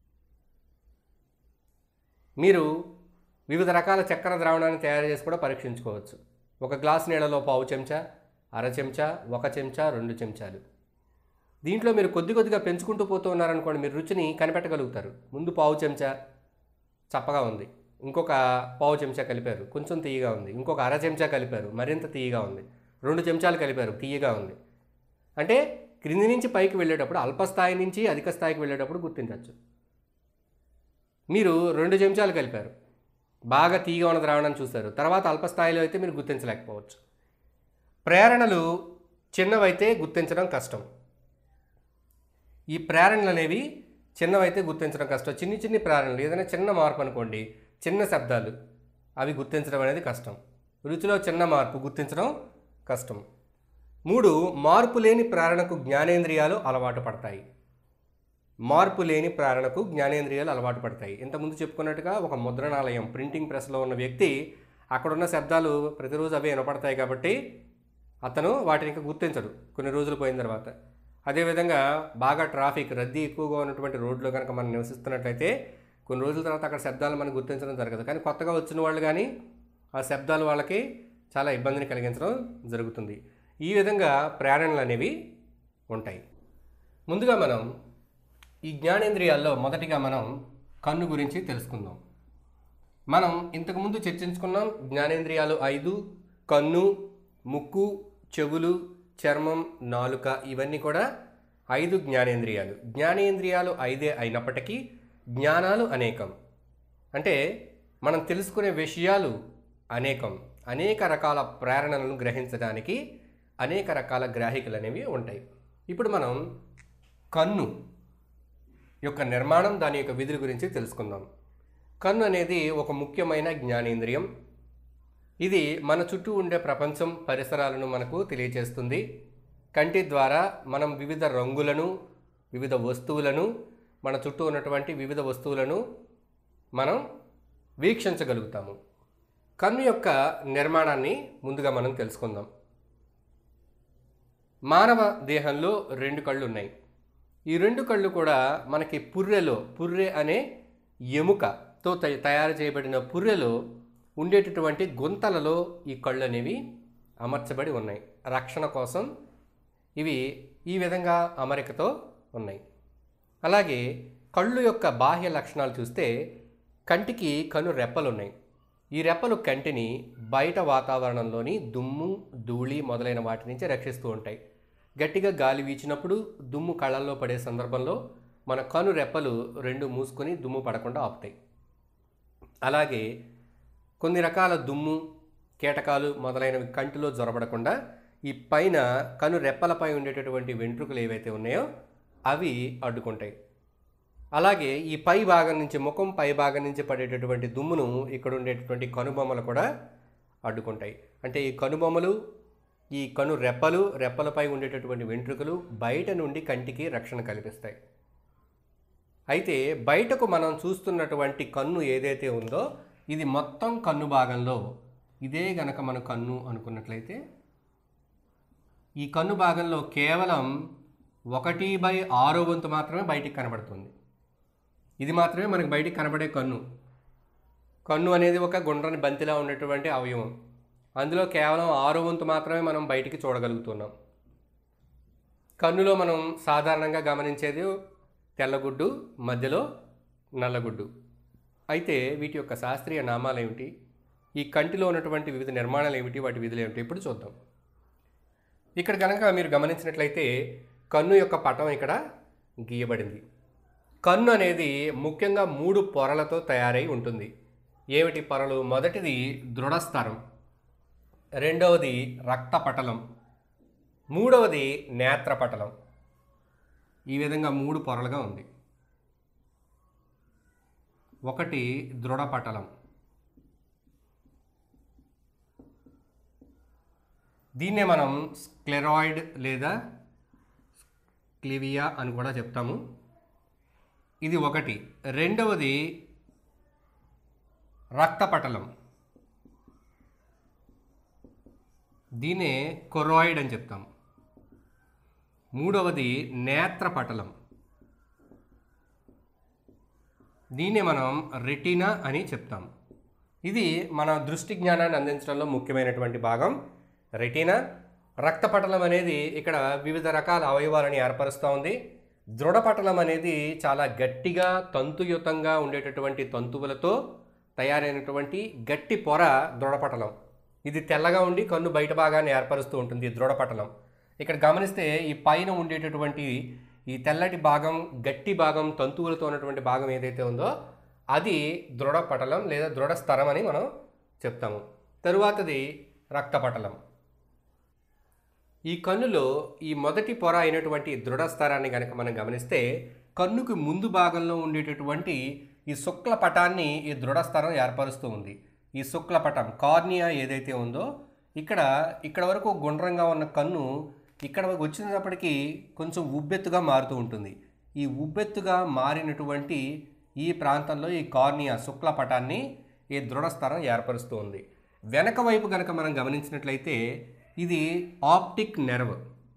మీరు వివిధ రకాల చక్కెర ద్రావణాన్ని తయారు చేసి కూడా పరీక్షించుకోవచ్చు ఒక గ్లాస్ నీళ్ళలో పావు చెంచా అర చెంచా ఒక చెంచా రెండు చెంచాలు దీంట్లో మీరు కొద్ది కొద్దిగా పెంచుకుంటూ పోతూ ఉన్నారనుకోండి మీరు రుచిని కనిపెట్టగలుగుతారు ముందు పావు చెంచా చప్పగా ఉంది ఇంకొక పావు చెంచా కలిపారు కొంచెం తీయగా ఉంది ఇంకొక అర చెంచా కలిపారు మరింత తీయగా ఉంది రెండు చెంచాలు కలిపారు తీయగా ఉంది అంటే క్రింది నుంచి పైకి వెళ్ళేటప్పుడు అల్పస్థాయి నుంచి అధిక స్థాయికి వెళ్ళేటప్పుడు గుర్తించవచ్చు మీరు రెండు చెంచాలు కలిపారు బాగా తీయగా ఉన్న ద్రావణాన్ని చూస్తారు తర్వాత అల్పస్థాయిలో అయితే మీరు గుర్తించలేకపోవచ్చు ప్రేరణలు చిన్నవైతే గుర్తించడం కష్టం ఈ ప్రేరణలు అనేవి చిన్నవైతే గుర్తించడం కష్టం చిన్ని చిన్ని ప్రేరణలు ఏదైనా చిన్న మార్పు అనుకోండి చిన్న శబ్దాలు అవి గుర్తించడం అనేది కష్టం రుచిలో చిన్న మార్పు గుర్తించడం కష్టం మూడు మార్పు లేని ప్రేరణకు జ్ఞానేంద్రియాలు అలవాటు పడతాయి మార్పు లేని ప్రేరణకు జ్ఞానేంద్రియాలు అలవాటు పడతాయి ఇంతకుముందు చెప్పుకున్నట్టుగా ఒక ముద్రణాలయం ప్రింటింగ్ ప్రెస్లో ఉన్న వ్యక్తి అక్కడున్న శబ్దాలు ప్రతిరోజు అవే వినపడతాయి కాబట్టి అతను వాటిని ఇంకా గుర్తించడు కొన్ని రోజులు పోయిన తర్వాత అదేవిధంగా బాగా ట్రాఫిక్ రద్దీ ఎక్కువగా ఉన్నటువంటి రోడ్లో కనుక మనం నివసిస్తున్నట్లయితే కొన్ని రోజుల తర్వాత అక్కడ శబ్దాలు మనం గుర్తించడం జరగదు కానీ కొత్తగా వచ్చిన వాళ్ళు కానీ ఆ శబ్దాలు వాళ్ళకి చాలా ఇబ్బందిని కలిగించడం జరుగుతుంది ఈ విధంగా ప్రేరణలు అనేవి ఉంటాయి ముందుగా మనం ఈ జ్ఞానేంద్రియాల్లో మొదటిగా మనం కన్ను గురించి తెలుసుకుందాం మనం ఇంతకుముందు చర్చించుకున్నాం జ్ఞానేంద్రియాలు ఐదు కన్ను ముక్కు చెవులు చర్మం నాలుక ఇవన్నీ కూడా ఐదు జ్ఞానేంద్రియాలు జ్ఞానేంద్రియాలు ఐదే అయినప్పటికీ జ్ఞానాలు అనేకం అంటే మనం తెలుసుకునే విషయాలు అనేకం అనేక రకాల ప్రేరణలను గ్రహించడానికి అనేక రకాల గ్రాహికలు అనేవి ఉంటాయి ఇప్పుడు మనం కన్ను యొక్క నిర్మాణం దాని యొక్క విధుల గురించి తెలుసుకుందాం కన్ను అనేది ఒక ముఖ్యమైన జ్ఞానేంద్రియం ఇది మన చుట్టూ ఉండే ప్రపంచం పరిసరాలను మనకు తెలియజేస్తుంది కంటి ద్వారా మనం వివిధ రంగులను వివిధ వస్తువులను మన చుట్టూ ఉన్నటువంటి వివిధ వస్తువులను మనం వీక్షించగలుగుతాము కన్ను యొక్క నిర్మాణాన్ని ముందుగా మనం తెలుసుకుందాం మానవ దేహంలో రెండు కళ్ళు ఉన్నాయి ఈ రెండు కళ్ళు కూడా మనకి పుర్రెలో పుర్రె అనే ఎముకతో తయ- తయారు చేయబడిన పుర్రెలో ఉండేటటువంటి గుంతలలో ఈ కళ్ళు అనేవి అమర్చబడి ఉన్నాయి రక్షణ కోసం ఇవి ఈ విధంగా అమరికతో ఉన్నాయి అలాగే కళ్ళు యొక్క బాహ్య లక్షణాలు చూస్తే కంటికి కను రెప్పలు ఉన్నాయి ఈ రెప్పలు కంటిని బయట వాతావరణంలోని దుమ్ము ధూళి మొదలైన వాటి నుంచి రక్షిస్తూ ఉంటాయి గట్టిగా గాలి వీచినప్పుడు దుమ్ము కళ్ళల్లో పడే సందర్భంలో మన కను రెప్పలు రెండు మూసుకొని దుమ్ము పడకుండా ఆపుతాయి అలాగే కొన్ని రకాల దుమ్ము కీటకాలు మొదలైనవి కంటిలో జొరబడకుండా ఈ పైన కను రెప్పలపై ఉండేటటువంటి వెంట్రుకలు ఏవైతే ఉన్నాయో అవి అడ్డుకుంటాయి అలాగే ఈ పై భాగం నుంచి ముఖం పై భాగం నుంచి పడేటటువంటి దుమ్మును ఇక్కడ ఉండేటటువంటి కనుబొమ్మలు కూడా అడ్డుకుంటాయి అంటే ఈ కనుబొమ్మలు ఈ కను రెప్పలు రెప్పలపై ఉండేటటువంటి వెంట్రుకలు బయట నుండి కంటికి రక్షణ కల్పిస్తాయి అయితే బయటకు మనం చూస్తున్నటువంటి కన్ను ఏదైతే ఉందో ఇది మొత్తం కన్ను భాగంలో ఇదే గనక మన కన్ను అనుకున్నట్లయితే ఈ కన్ను భాగంలో కేవలం ఒకటి బై ఆరో వంతు మాత్రమే బయటికి కనబడుతుంది ఇది మాత్రమే మనకి బయటికి కనబడే కన్ను కన్ను అనేది ఒక గుండ్రని బంతిలా ఉన్నటువంటి అవయవం అందులో కేవలం ఆరో వంతు మాత్రమే మనం బయటికి చూడగలుగుతున్నాం కన్నులో మనం సాధారణంగా గమనించేది తెల్లగుడ్డు మధ్యలో నల్లగుడ్డు అయితే వీటి యొక్క శాస్త్రీయ నామాలు ఏమిటి ఈ కంటిలో ఉన్నటువంటి వివిధ నిర్మాణాలు ఏమిటి వాటి విధులు ఏమిటి ఇప్పుడు చూద్దాం ఇక్కడ కనుక మీరు గమనించినట్లయితే కన్ను యొక్క పటం ఇక్కడ గీయబడింది కన్ను అనేది ముఖ్యంగా మూడు పొరలతో తయారై ఉంటుంది ఏమిటి పొరలు మొదటిది దృఢస్థరం రెండవది రక్తపటలం మూడవది నేత్రపటలం ఈ విధంగా మూడు పొరలుగా ఉంది ఒకటి దృఢపటలం దీన్నే మనం స్క్లెరాయిడ్ లేదా క్లివియా అని కూడా చెప్తాము ఇది ఒకటి రెండవది రక్తపటలం దీన్నే కొరాయిడ్ అని చెప్తాము మూడవది నేత్రపటలం దీన్నే మనం రెటీనా అని చెప్తాం ఇది మన దృష్టి జ్ఞానాన్ని అందించడంలో ముఖ్యమైనటువంటి భాగం రెటీనా రక్తపటలం అనేది ఇక్కడ వివిధ రకాల అవయవాలను ఏర్పరుస్తూ ఉంది దృఢపటలం అనేది చాలా గట్టిగా తంతుయుతంగా ఉండేటటువంటి తంతువులతో తయారైనటువంటి గట్టి పొర దృఢపటలం ఇది తెల్లగా ఉండి కన్ను బయట భాగాన్ని ఏర్పరుస్తూ ఉంటుంది ఈ దృఢపటలం ఇక్కడ గమనిస్తే ఈ పైన ఉండేటటువంటి ఈ తెల్లటి భాగం గట్టి భాగం తంతువులతో ఉన్నటువంటి భాగం ఏదైతే ఉందో అది దృఢపటలం లేదా దృఢ స్థరం అని మనం చెప్తాము తరువాతది రక్తపటలం ఈ కన్నులో ఈ మొదటి పొర అయినటువంటి దృఢస్థరాన్ని కనుక మనం గమనిస్తే కన్నుకు ముందు భాగంలో ఉండేటటువంటి ఈ శుక్ల పటాన్ని ఈ దృఢస్థరం ఏర్పరుస్తూ ఉంది ఈ శుక్ల పటం కార్నియా ఏదైతే ఉందో ఇక్కడ ఇక్కడ వరకు గుండ్రంగా ఉన్న కన్ను ఇక్కడ వచ్చినప్పటికీ కొంచెం ఉబ్బెత్తుగా మారుతూ ఉంటుంది ఈ ఉబ్బెత్తుగా మారినటువంటి ఈ ప్రాంతంలో ఈ కార్నియా శుక్ల పటాన్ని ఈ దృఢస్థరం ఏర్పరుస్తూ ఉంది వెనక వైపు కనుక మనం గమనించినట్లయితే ఇది ఆప్టిక్ నెర్వ్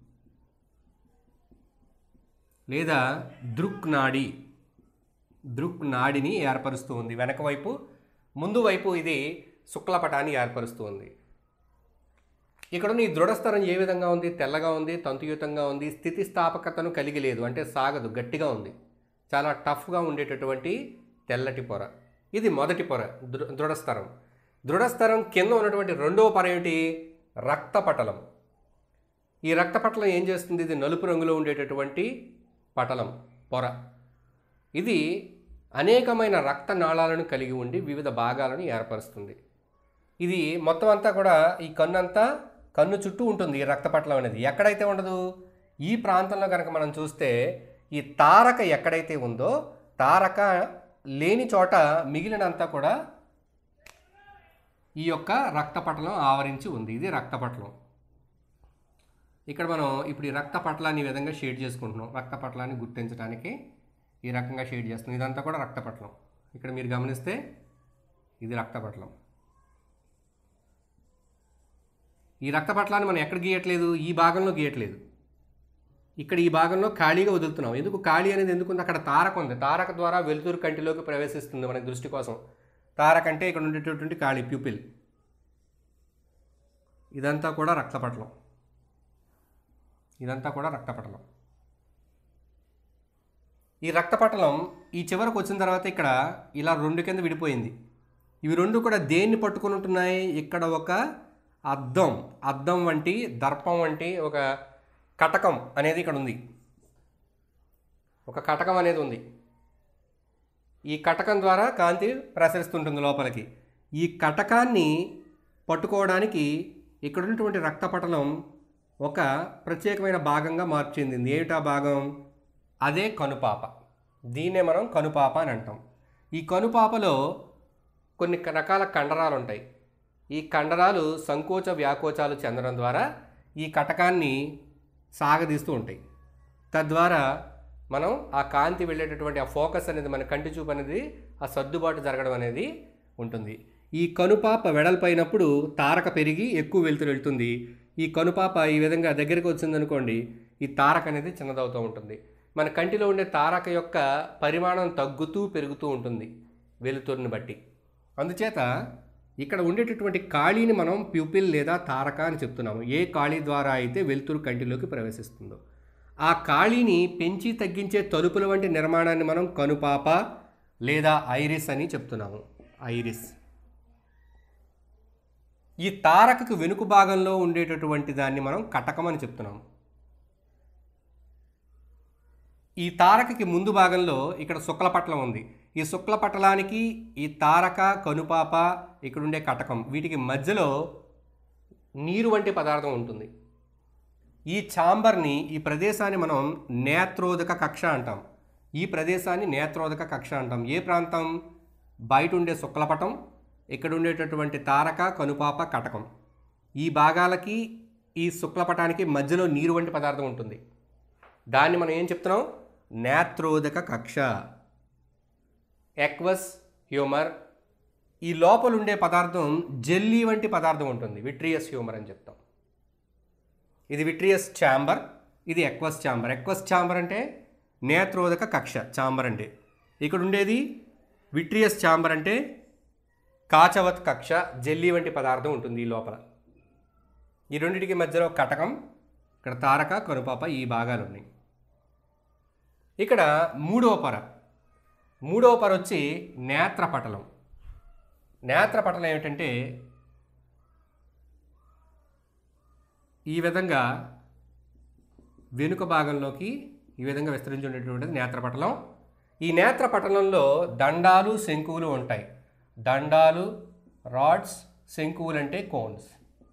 లేదా దృక్ నాడి దృక్ నాడిని ఏర్పరుస్తూ ఉంది వెనక వైపు ముందు వైపు ఇది శుక్లపటాన్ని ఏర్పరుస్తూ ఉంది ఇక్కడ ఈ దృఢస్థరం ఏ విధంగా ఉంది తెల్లగా ఉంది తంతుయుతంగా ఉంది స్థితిస్థాపకతను కలిగి లేదు అంటే సాగదు గట్టిగా ఉంది చాలా టఫ్గా ఉండేటటువంటి తెల్లటి పొర ఇది మొదటి పొర దృ దృఢస్థరం దృఢస్థరం కింద ఉన్నటువంటి రెండవ పొర ఏమిటి రక్తపటలం ఈ రక్తపటలం ఏం చేస్తుంది ఇది నలుపు రంగులో ఉండేటటువంటి పటలం పొర ఇది అనేకమైన రక్త నాళాలను కలిగి ఉండి వివిధ భాగాలను ఏర్పరుస్తుంది ఇది మొత్తం అంతా కూడా ఈ కన్ను అంతా కన్ను చుట్టూ ఉంటుంది ఈ రక్తపటలం అనేది ఎక్కడైతే ఉండదు ఈ ప్రాంతంలో కనుక మనం చూస్తే ఈ తారక ఎక్కడైతే ఉందో తారక లేని చోట మిగిలినంతా కూడా ఈ యొక్క రక్తపటలం ఆవరించి ఉంది ఇది రక్తపటలం ఇక్కడ మనం ఇప్పుడు ఈ రక్తపటలాన్ని ఈ విధంగా షేడ్ చేసుకుంటున్నాం రక్తపటలాన్ని గుర్తించడానికి ఈ రకంగా షేడ్ చేస్తున్నాం ఇదంతా కూడా రక్తపటలం ఇక్కడ మీరు గమనిస్తే ఇది రక్తపటలం ఈ రక్తపటలాన్ని మనం ఎక్కడ గీయట్లేదు ఈ భాగంలో గీయట్లేదు ఇక్కడ ఈ భాగంలో ఖాళీగా వదులుతున్నాం ఎందుకు ఖాళీ అనేది ఎందుకుంది అక్కడ తారక ఉంది తారక ద్వారా వెలుతురు కంటిలోకి ప్రవేశిస్తుంది మన దృష్టి కోసం తారక అంటే ఇక్కడ ఉండేటటువంటి ఖాళీ ప్యూపిల్ ఇదంతా కూడా రక్తపటలం ఇదంతా కూడా రక్తపటలం ఈ రక్తపటలం ఈ చివరకు వచ్చిన తర్వాత ఇక్కడ ఇలా రెండు కింద విడిపోయింది ఇవి రెండు కూడా దేన్ని పట్టుకొని ఉంటున్నాయి ఇక్కడ ఒక అద్దం అద్దం వంటి దర్పం వంటి ఒక కటకం అనేది ఇక్కడ ఉంది ఒక కటకం అనేది ఉంది ఈ కటకం ద్వారా కాంతి ప్రసరిస్తుంటుంది లోపలికి ఈ కటకాన్ని పట్టుకోవడానికి ఇక్కడ ఉన్నటువంటి రక్తపటలం ఒక ప్రత్యేకమైన భాగంగా మార్పు చెందింది ఏమిటా భాగం అదే కనుపాప దీన్నే మనం కనుపాప అని అంటాం ఈ కనుపాపలో కొన్ని రకాల కండరాలు ఉంటాయి ఈ కండరాలు సంకోచ వ్యాకోచాలు చెందడం ద్వారా ఈ కటకాన్ని సాగదీస్తూ ఉంటాయి తద్వారా మనం ఆ కాంతి వెళ్ళేటటువంటి ఆ ఫోకస్ అనేది మన కంటి చూపు అనేది ఆ సర్దుబాటు జరగడం అనేది ఉంటుంది ఈ కనుపాప వెడల్పైనప్పుడు తారక పెరిగి ఎక్కువ వెలుతురు వెళ్తుంది ఈ కనుపాప ఈ విధంగా దగ్గరికి వచ్చిందనుకోండి ఈ తారక అనేది చిన్నదవుతూ ఉంటుంది మన కంటిలో ఉండే తారక యొక్క పరిమాణం తగ్గుతూ పెరుగుతూ ఉంటుంది వెలుతురుని బట్టి అందుచేత ఇక్కడ ఉండేటటువంటి ఖాళీని మనం ప్యూపిల్ లేదా తారక అని చెప్తున్నాము ఏ ఖాళీ ద్వారా అయితే వెలుతురు కంటిలోకి ప్రవేశిస్తుందో ఆ ఖాళీని పెంచి తగ్గించే తలుపుల వంటి నిర్మాణాన్ని మనం కనుపాప లేదా ఐరిస్ అని చెప్తున్నాము ఐరిస్ ఈ తారకకు వెనుక భాగంలో ఉండేటటువంటి దాన్ని మనం కటకం అని చెప్తున్నాము ఈ తారకకి ముందు భాగంలో ఇక్కడ శుక్లపట్లం ఉంది ఈ శుక్లపటలానికి ఈ తారక కనుపాప ఇక్కడ ఉండే కటకం వీటికి మధ్యలో నీరు వంటి పదార్థం ఉంటుంది ఈ ఛాంబర్ని ఈ ప్రదేశాన్ని మనం నేత్రోదక కక్ష అంటాం ఈ ప్రదేశాన్ని నేత్రోదక కక్ష అంటాం ఏ ప్రాంతం బయట ఉండే శుక్లపటం ఇక్కడ ఉండేటటువంటి తారక కనుపాప కటకం ఈ భాగాలకి ఈ శుక్లపటానికి మధ్యలో నీరు వంటి పదార్థం ఉంటుంది దాన్ని మనం ఏం చెప్తున్నాం నేత్రోదక కక్ష ఎక్వస్ హ్యూమర్ ఈ లోపల ఉండే పదార్థం జెల్లీ వంటి పదార్థం ఉంటుంది విట్రియస్ హ్యూమర్ అని చెప్తాం ఇది విట్రియస్ ఛాంబర్ ఇది ఎక్వస్ ఛాంబర్ ఎక్వస్ ఛాంబర్ అంటే నేత్రోదక కక్ష ఛాంబర్ అంటే ఇక్కడ ఉండేది విట్రియస్ ఛాంబర్ అంటే కాచవత్ కక్ష జెల్లీ వంటి పదార్థం ఉంటుంది ఈ లోపల ఈ రెండింటికి మధ్యలో కటకం ఇక్కడ తారక కనుపాప ఈ భాగాలు ఉన్నాయి ఇక్కడ మూడవ పొర మూడవ పొర వచ్చి నేత్రపటలం నేత్రపటలం ఏమిటంటే ఈ విధంగా వెనుక భాగంలోకి ఈ విధంగా విస్తరించి ఉండేటువంటిది నేత్రపటలం ఈ నేత్రపటలంలో దండాలు శంకువులు ఉంటాయి దండాలు రాడ్స్ శంకువులు అంటే కోన్స్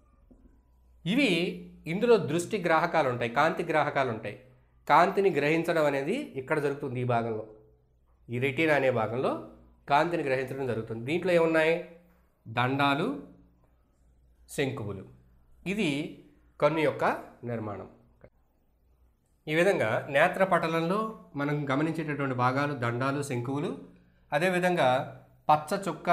ఇవి ఇందులో దృష్టి గ్రాహకాలు ఉంటాయి కాంతి గ్రాహకాలు ఉంటాయి కాంతిని గ్రహించడం అనేది ఇక్కడ జరుగుతుంది ఈ భాగంలో ఈ రెటీనా అనే భాగంలో కాంతిని గ్రహించడం జరుగుతుంది దీంట్లో ఏమున్నాయి దండాలు శంకువులు ఇది కన్ను యొక్క నిర్మాణం ఈ విధంగా నేత్రపటలంలో మనం గమనించేటటువంటి భాగాలు దండాలు శంకువులు అదేవిధంగా పచ్చ చుక్క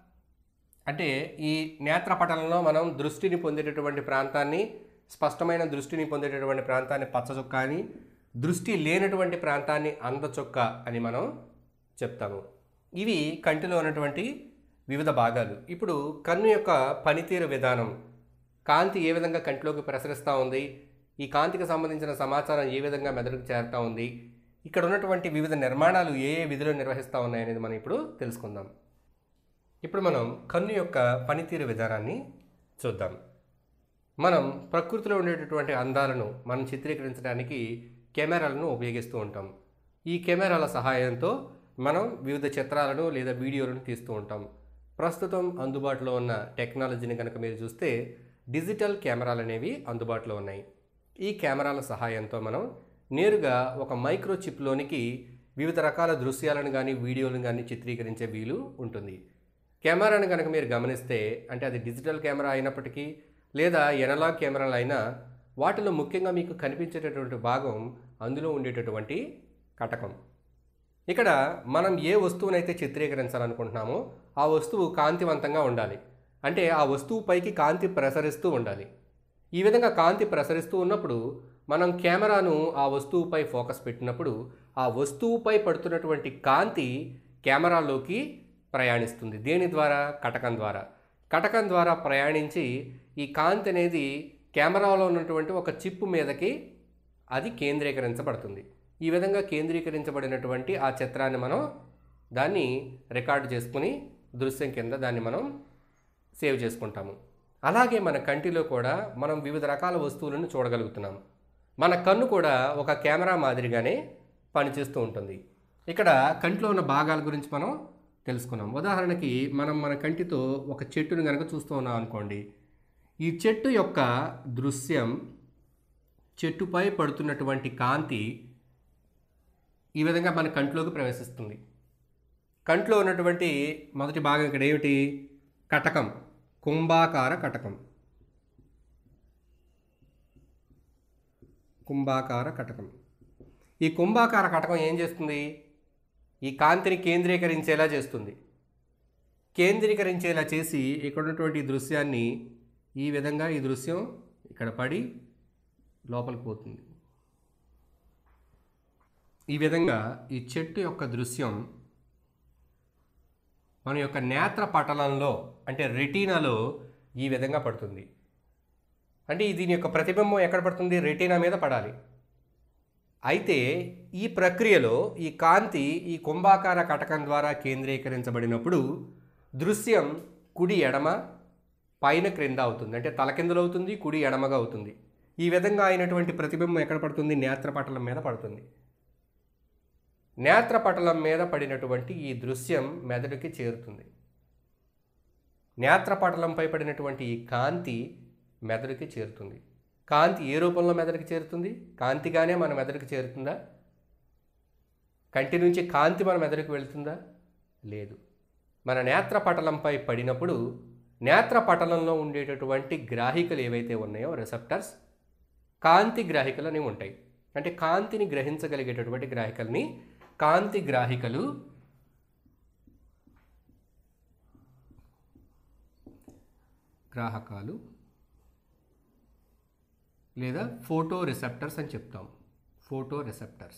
అంటే ఈ నేత్రపటలంలో మనం దృష్టిని పొందేటటువంటి ప్రాంతాన్ని స్పష్టమైన దృష్టిని పొందేటటువంటి ప్రాంతాన్ని పచ్చ చుక్క అని దృష్టి లేనటువంటి ప్రాంతాన్ని అందచొక్క అని మనం చెప్తాము ఇవి కంటిలో ఉన్నటువంటి వివిధ భాగాలు ఇప్పుడు కన్ను యొక్క పనితీరు విధానం కాంతి ఏ విధంగా కంటిలోకి ప్రసరిస్తూ ఉంది ఈ కాంతికి సంబంధించిన సమాచారం ఏ విధంగా మెదడుకు చేరుతూ ఉంది ఇక్కడ ఉన్నటువంటి వివిధ నిర్మాణాలు ఏ ఏ విధులు నిర్వహిస్తూ ఉన్నాయి అనేది మనం ఇప్పుడు తెలుసుకుందాం ఇప్పుడు మనం కన్ను యొక్క పనితీరు విధానాన్ని చూద్దాం మనం ప్రకృతిలో ఉండేటటువంటి అందాలను మనం చిత్రీకరించడానికి కెమెరాలను ఉపయోగిస్తూ ఉంటాం ఈ కెమెరాల సహాయంతో మనం వివిధ చిత్రాలను లేదా వీడియోలను తీస్తూ ఉంటాం ప్రస్తుతం అందుబాటులో ఉన్న టెక్నాలజీని కనుక మీరు చూస్తే డిజిటల్ కెమెరాలు అనేవి అందుబాటులో ఉన్నాయి ఈ కెమెరాల సహాయంతో మనం నేరుగా ఒక మైక్రో చిప్లోనికి వివిధ రకాల దృశ్యాలను కానీ వీడియోలను కానీ చిత్రీకరించే వీలు ఉంటుంది కెమెరాను కనుక మీరు గమనిస్తే అంటే అది డిజిటల్ కెమెరా అయినప్పటికీ లేదా ఎనలాగ్ కెమెరాలు అయినా వాటిలో ముఖ్యంగా మీకు కనిపించేటటువంటి భాగం అందులో ఉండేటటువంటి కటకం ఇక్కడ మనం ఏ వస్తువునైతే చిత్రీకరించాలనుకుంటున్నామో ఆ వస్తువు కాంతివంతంగా ఉండాలి అంటే ఆ వస్తువు పైకి కాంతి ప్రసరిస్తూ ఉండాలి ఈ విధంగా కాంతి ప్రసరిస్తూ ఉన్నప్పుడు మనం కెమెరాను ఆ వస్తువుపై ఫోకస్ పెట్టినప్పుడు ఆ వస్తువుపై పడుతున్నటువంటి కాంతి కెమెరాలోకి ప్రయాణిస్తుంది దేని ద్వారా కటకం ద్వారా కటకం ద్వారా ప్రయాణించి ఈ కాంతి అనేది కెమెరాలో ఉన్నటువంటి ఒక చిప్పు మీదకి అది కేంద్రీకరించబడుతుంది ఈ విధంగా కేంద్రీకరించబడినటువంటి ఆ చిత్రాన్ని మనం దాన్ని రికార్డు చేసుకుని దృశ్యం కింద దాన్ని మనం సేవ్ చేసుకుంటాము అలాగే మన కంటిలో కూడా మనం వివిధ రకాల వస్తువులను చూడగలుగుతున్నాం మన కన్ను కూడా ఒక కెమెరా మాదిరిగానే పనిచేస్తూ ఉంటుంది ఇక్కడ కంటిలో ఉన్న భాగాల గురించి మనం తెలుసుకున్నాం ఉదాహరణకి మనం మన కంటితో ఒక చెట్టును కనుక చూస్తూ ఉన్నాం అనుకోండి ఈ చెట్టు యొక్క దృశ్యం చెట్టుపై పడుతున్నటువంటి కాంతి ఈ విధంగా మన కంట్లోకి ప్రవేశిస్తుంది కంట్లో ఉన్నటువంటి మొదటి భాగం ఇక్కడ ఏమిటి కటకం కుంభాకార కటకం కుంభాకార కటకం ఈ కుంభాకార కటకం ఏం చేస్తుంది ఈ కాంతిని కేంద్రీకరించేలా చేస్తుంది కేంద్రీకరించేలా చేసి ఇక్కడ ఉన్నటువంటి ఈ దృశ్యాన్ని ఈ విధంగా ఈ దృశ్యం ఇక్కడ పడి లోపలికి పోతుంది ఈ విధంగా ఈ చెట్టు యొక్క దృశ్యం మన యొక్క నేత్ర పటలంలో అంటే రెటీనాలో ఈ విధంగా పడుతుంది అంటే ఈ దీని యొక్క ప్రతిబింబం ఎక్కడ పడుతుంది రెటీనా మీద పడాలి అయితే ఈ ప్రక్రియలో ఈ కాంతి ఈ కుంభాకార కటకం ద్వారా కేంద్రీకరించబడినప్పుడు దృశ్యం కుడి ఎడమ పైన క్రింద అవుతుంది అంటే తలకిందులు అవుతుంది కుడి ఎడమగా అవుతుంది ఈ విధంగా అయినటువంటి ప్రతిబింబం ఎక్కడ పడుతుంది నేత్రపటలం మీద పడుతుంది నేత్రపటలం మీద పడినటువంటి ఈ దృశ్యం మెదడుకి చేరుతుంది నేత్రపటలంపై పడినటువంటి ఈ కాంతి మెదడుకి చేరుతుంది కాంతి ఏ రూపంలో మెదడుకి చేరుతుంది కాంతిగానే మన మెదడుకి చేరుతుందా కంటి నుంచి కాంతి మన మెదడుకు వెళుతుందా లేదు మన నేత్రపటలంపై పడినప్పుడు నేత్రపటలంలో ఉండేటటువంటి గ్రాహికలు ఏవైతే ఉన్నాయో రిసెప్టర్స్ కాంతి గ్రాహికలు అనేవి ఉంటాయి అంటే కాంతిని గ్రహించగలిగేటటువంటి గ్రాహికల్ని కాంతి గ్రాహికలు గ్రాహకాలు లేదా ఫోటో రిసెప్టర్స్ అని చెప్తాం ఫోటో రిసెప్టర్స్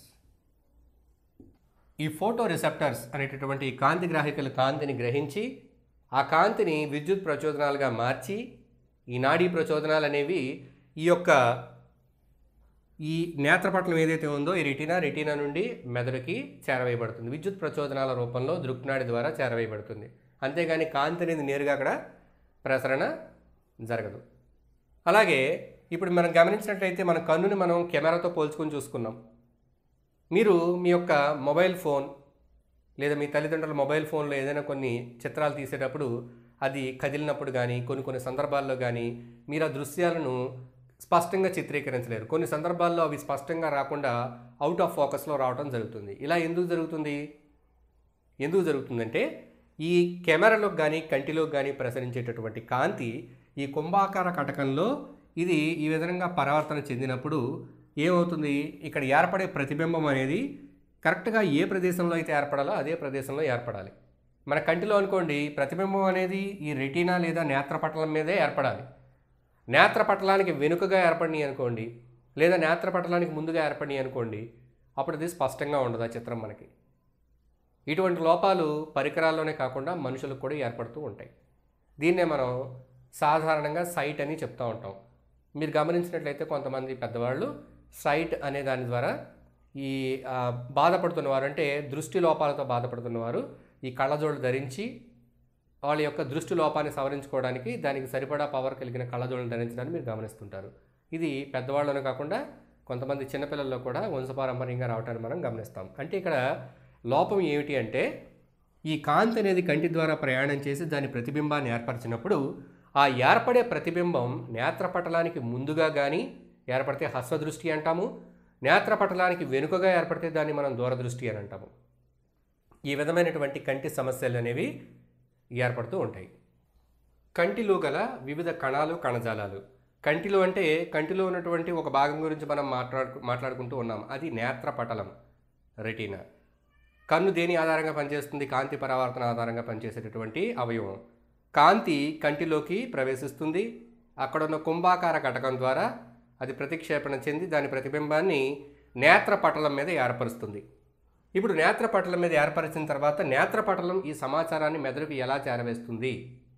ఈ ఫోటో రిసెప్టర్స్ అనేటటువంటి ఈ కాంతి గ్రాహికలు కాంతిని గ్రహించి ఆ కాంతిని విద్యుత్ ప్రచోదనాలుగా మార్చి ఈ నాడీ ప్రచోదనాలు అనేవి ఈ యొక్క ఈ నేత్రపటలం ఏదైతే ఉందో ఈ రెటీనా రెటీనా నుండి మెదడుకి చేరవేయబడుతుంది విద్యుత్ ప్రచోదనాల రూపంలో దృక్నాడి ద్వారా చేరవేయబడుతుంది అంతేగాని కాంతి అనేది నేరుగా అక్కడ ప్రసరణ జరగదు అలాగే ఇప్పుడు మనం గమనించినట్లయితే మన కన్నుని మనం కెమెరాతో పోల్చుకొని చూసుకున్నాం మీరు మీ యొక్క మొబైల్ ఫోన్ లేదా మీ తల్లిదండ్రుల మొబైల్ ఫోన్లో ఏదైనా కొన్ని చిత్రాలు తీసేటప్పుడు అది కదిలినప్పుడు కానీ కొన్ని కొన్ని సందర్భాల్లో కానీ మీరు ఆ దృశ్యాలను స్పష్టంగా చిత్రీకరించలేరు కొన్ని సందర్భాల్లో అవి స్పష్టంగా రాకుండా అవుట్ ఆఫ్ ఫోకస్లో రావడం జరుగుతుంది ఇలా ఎందుకు జరుగుతుంది ఎందుకు జరుగుతుందంటే ఈ కెమెరాలోకి కానీ కంటిలోకి కానీ ప్రసరించేటటువంటి కాంతి ఈ కుంభాకార కటకంలో ఇది ఈ విధంగా పరావర్తన చెందినప్పుడు ఏమవుతుంది ఇక్కడ ఏర్పడే ప్రతిబింబం అనేది కరెక్ట్గా ఏ ప్రదేశంలో అయితే ఏర్పడాలో అదే ప్రదేశంలో ఏర్పడాలి మన కంటిలో అనుకోండి ప్రతిబింబం అనేది ఈ రెటీనా లేదా నేత్రపటలం మీదే ఏర్పడాలి నేత్రపటలానికి వెనుకగా ఏర్పడినాయి అనుకోండి లేదా నేత్రపటలానికి ముందుగా ఏర్పడినాయి అనుకోండి అప్పుడు అది స్పష్టంగా ఉండదు ఆ చిత్రం మనకి ఇటువంటి లోపాలు పరికరాల్లోనే కాకుండా మనుషులకు కూడా ఏర్పడుతూ ఉంటాయి దీన్నే మనం సాధారణంగా సైట్ అని చెప్తూ ఉంటాం మీరు గమనించినట్లయితే కొంతమంది పెద్దవాళ్ళు సైట్ అనే దాని ద్వారా ఈ ఆ, బాధపడుతున్నవారు అంటే దృష్టి లోపాలతో బాధపడుతున్నవారు ఈ కళ్ళజోళ్ళు ధరించి వాళ్ళ యొక్క దృష్టి లోపాన్ని సవరించుకోవడానికి దానికి సరిపడా పవర్ కలిగిన కళ్ళజోళ్ళను ధరించడాన్ని మీరు గమనిస్తుంటారు ఇది పెద్దవాళ్ళలోనే కాకుండా కొంతమంది చిన్నపిల్లల్లో కూడా వంశపారంపర్యంగా రావటాన్ని మనం గమనిస్తాం అంటే ఇక్కడ లోపం ఏమిటి అంటే ఈ కాంతి అనేది కంటి ద్వారా ప్రయాణం చేసి దాని ప్రతిబింబాన్ని ఏర్పరిచినప్పుడు ఆ ఏర్పడే ప్రతిబింబం నేత్రపటలానికి ముందుగా కానీ ఏర్పడితే హస్వదృష్టి అంటాము నేత్రపటలానికి వెనుకగా ఏర్పడితే దాన్ని మనం దూరదృష్టి అని అంటాము ఈ విధమైనటువంటి కంటి సమస్యలు అనేవి ఏర్పడుతూ ఉంటాయి కంటిలో గల వివిధ కణాలు కణజాలాలు కంటిలో అంటే కంటిలో ఉన్నటువంటి ఒక భాగం గురించి మనం మాట్లాడు మాట్లాడుకుంటూ ఉన్నాం అది నేత్రపటలం రెటీనా కన్ను దేని ఆధారంగా పనిచేస్తుంది కాంతి పరావర్తన ఆధారంగా పనిచేసేటటువంటి అవయవం కాంతి కంటిలోకి ప్రవేశిస్తుంది అక్కడ ఉన్న కుంభాకార కటకం ద్వారా అది ప్రతిక్షేపణ చెంది దాని ప్రతిబింబాన్ని నేత్రపటలం మీద ఏర్పరుస్తుంది ఇప్పుడు నేత్రపటలం మీద ఏర్పరిచిన తర్వాత నేత్రపటలం ఈ సమాచారాన్ని మెదడుకు ఎలా చేరవేస్తుంది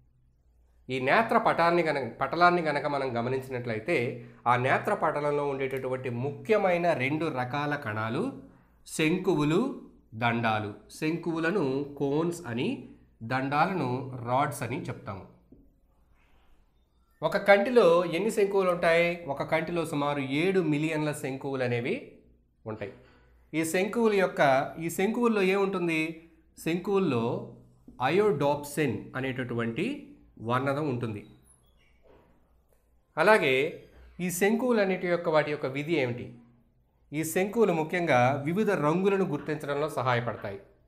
ఈ నేత్ర పటాన్ని గనక పటలాన్ని గనక మనం గమనించినట్లయితే ఆ నేత్ర పటలంలో ఉండేటటువంటి ముఖ్యమైన రెండు రకాల కణాలు శంకువులు దండాలు శంకువులను కోన్స్ అని దండాలను రాడ్స్ అని చెప్తాము ఒక కంటిలో ఎన్ని శంకువులు ఉంటాయి ఒక కంటిలో సుమారు ఏడు మిలియన్ల శంకువులు అనేవి ఉంటాయి ఈ శంకువుల యొక్క ఈ శంకువుల్లో ఏముంటుంది శంకువుల్లో అయోడాప్సెన్ అనేటటువంటి వర్ణదం ఉంటుంది అలాగే ఈ శంకువులు అన్నిటి యొక్క వాటి యొక్క విధి ఏమిటి ఈ శంకువులు ముఖ్యంగా వివిధ రంగులను గుర్తించడంలో సహాయపడతాయి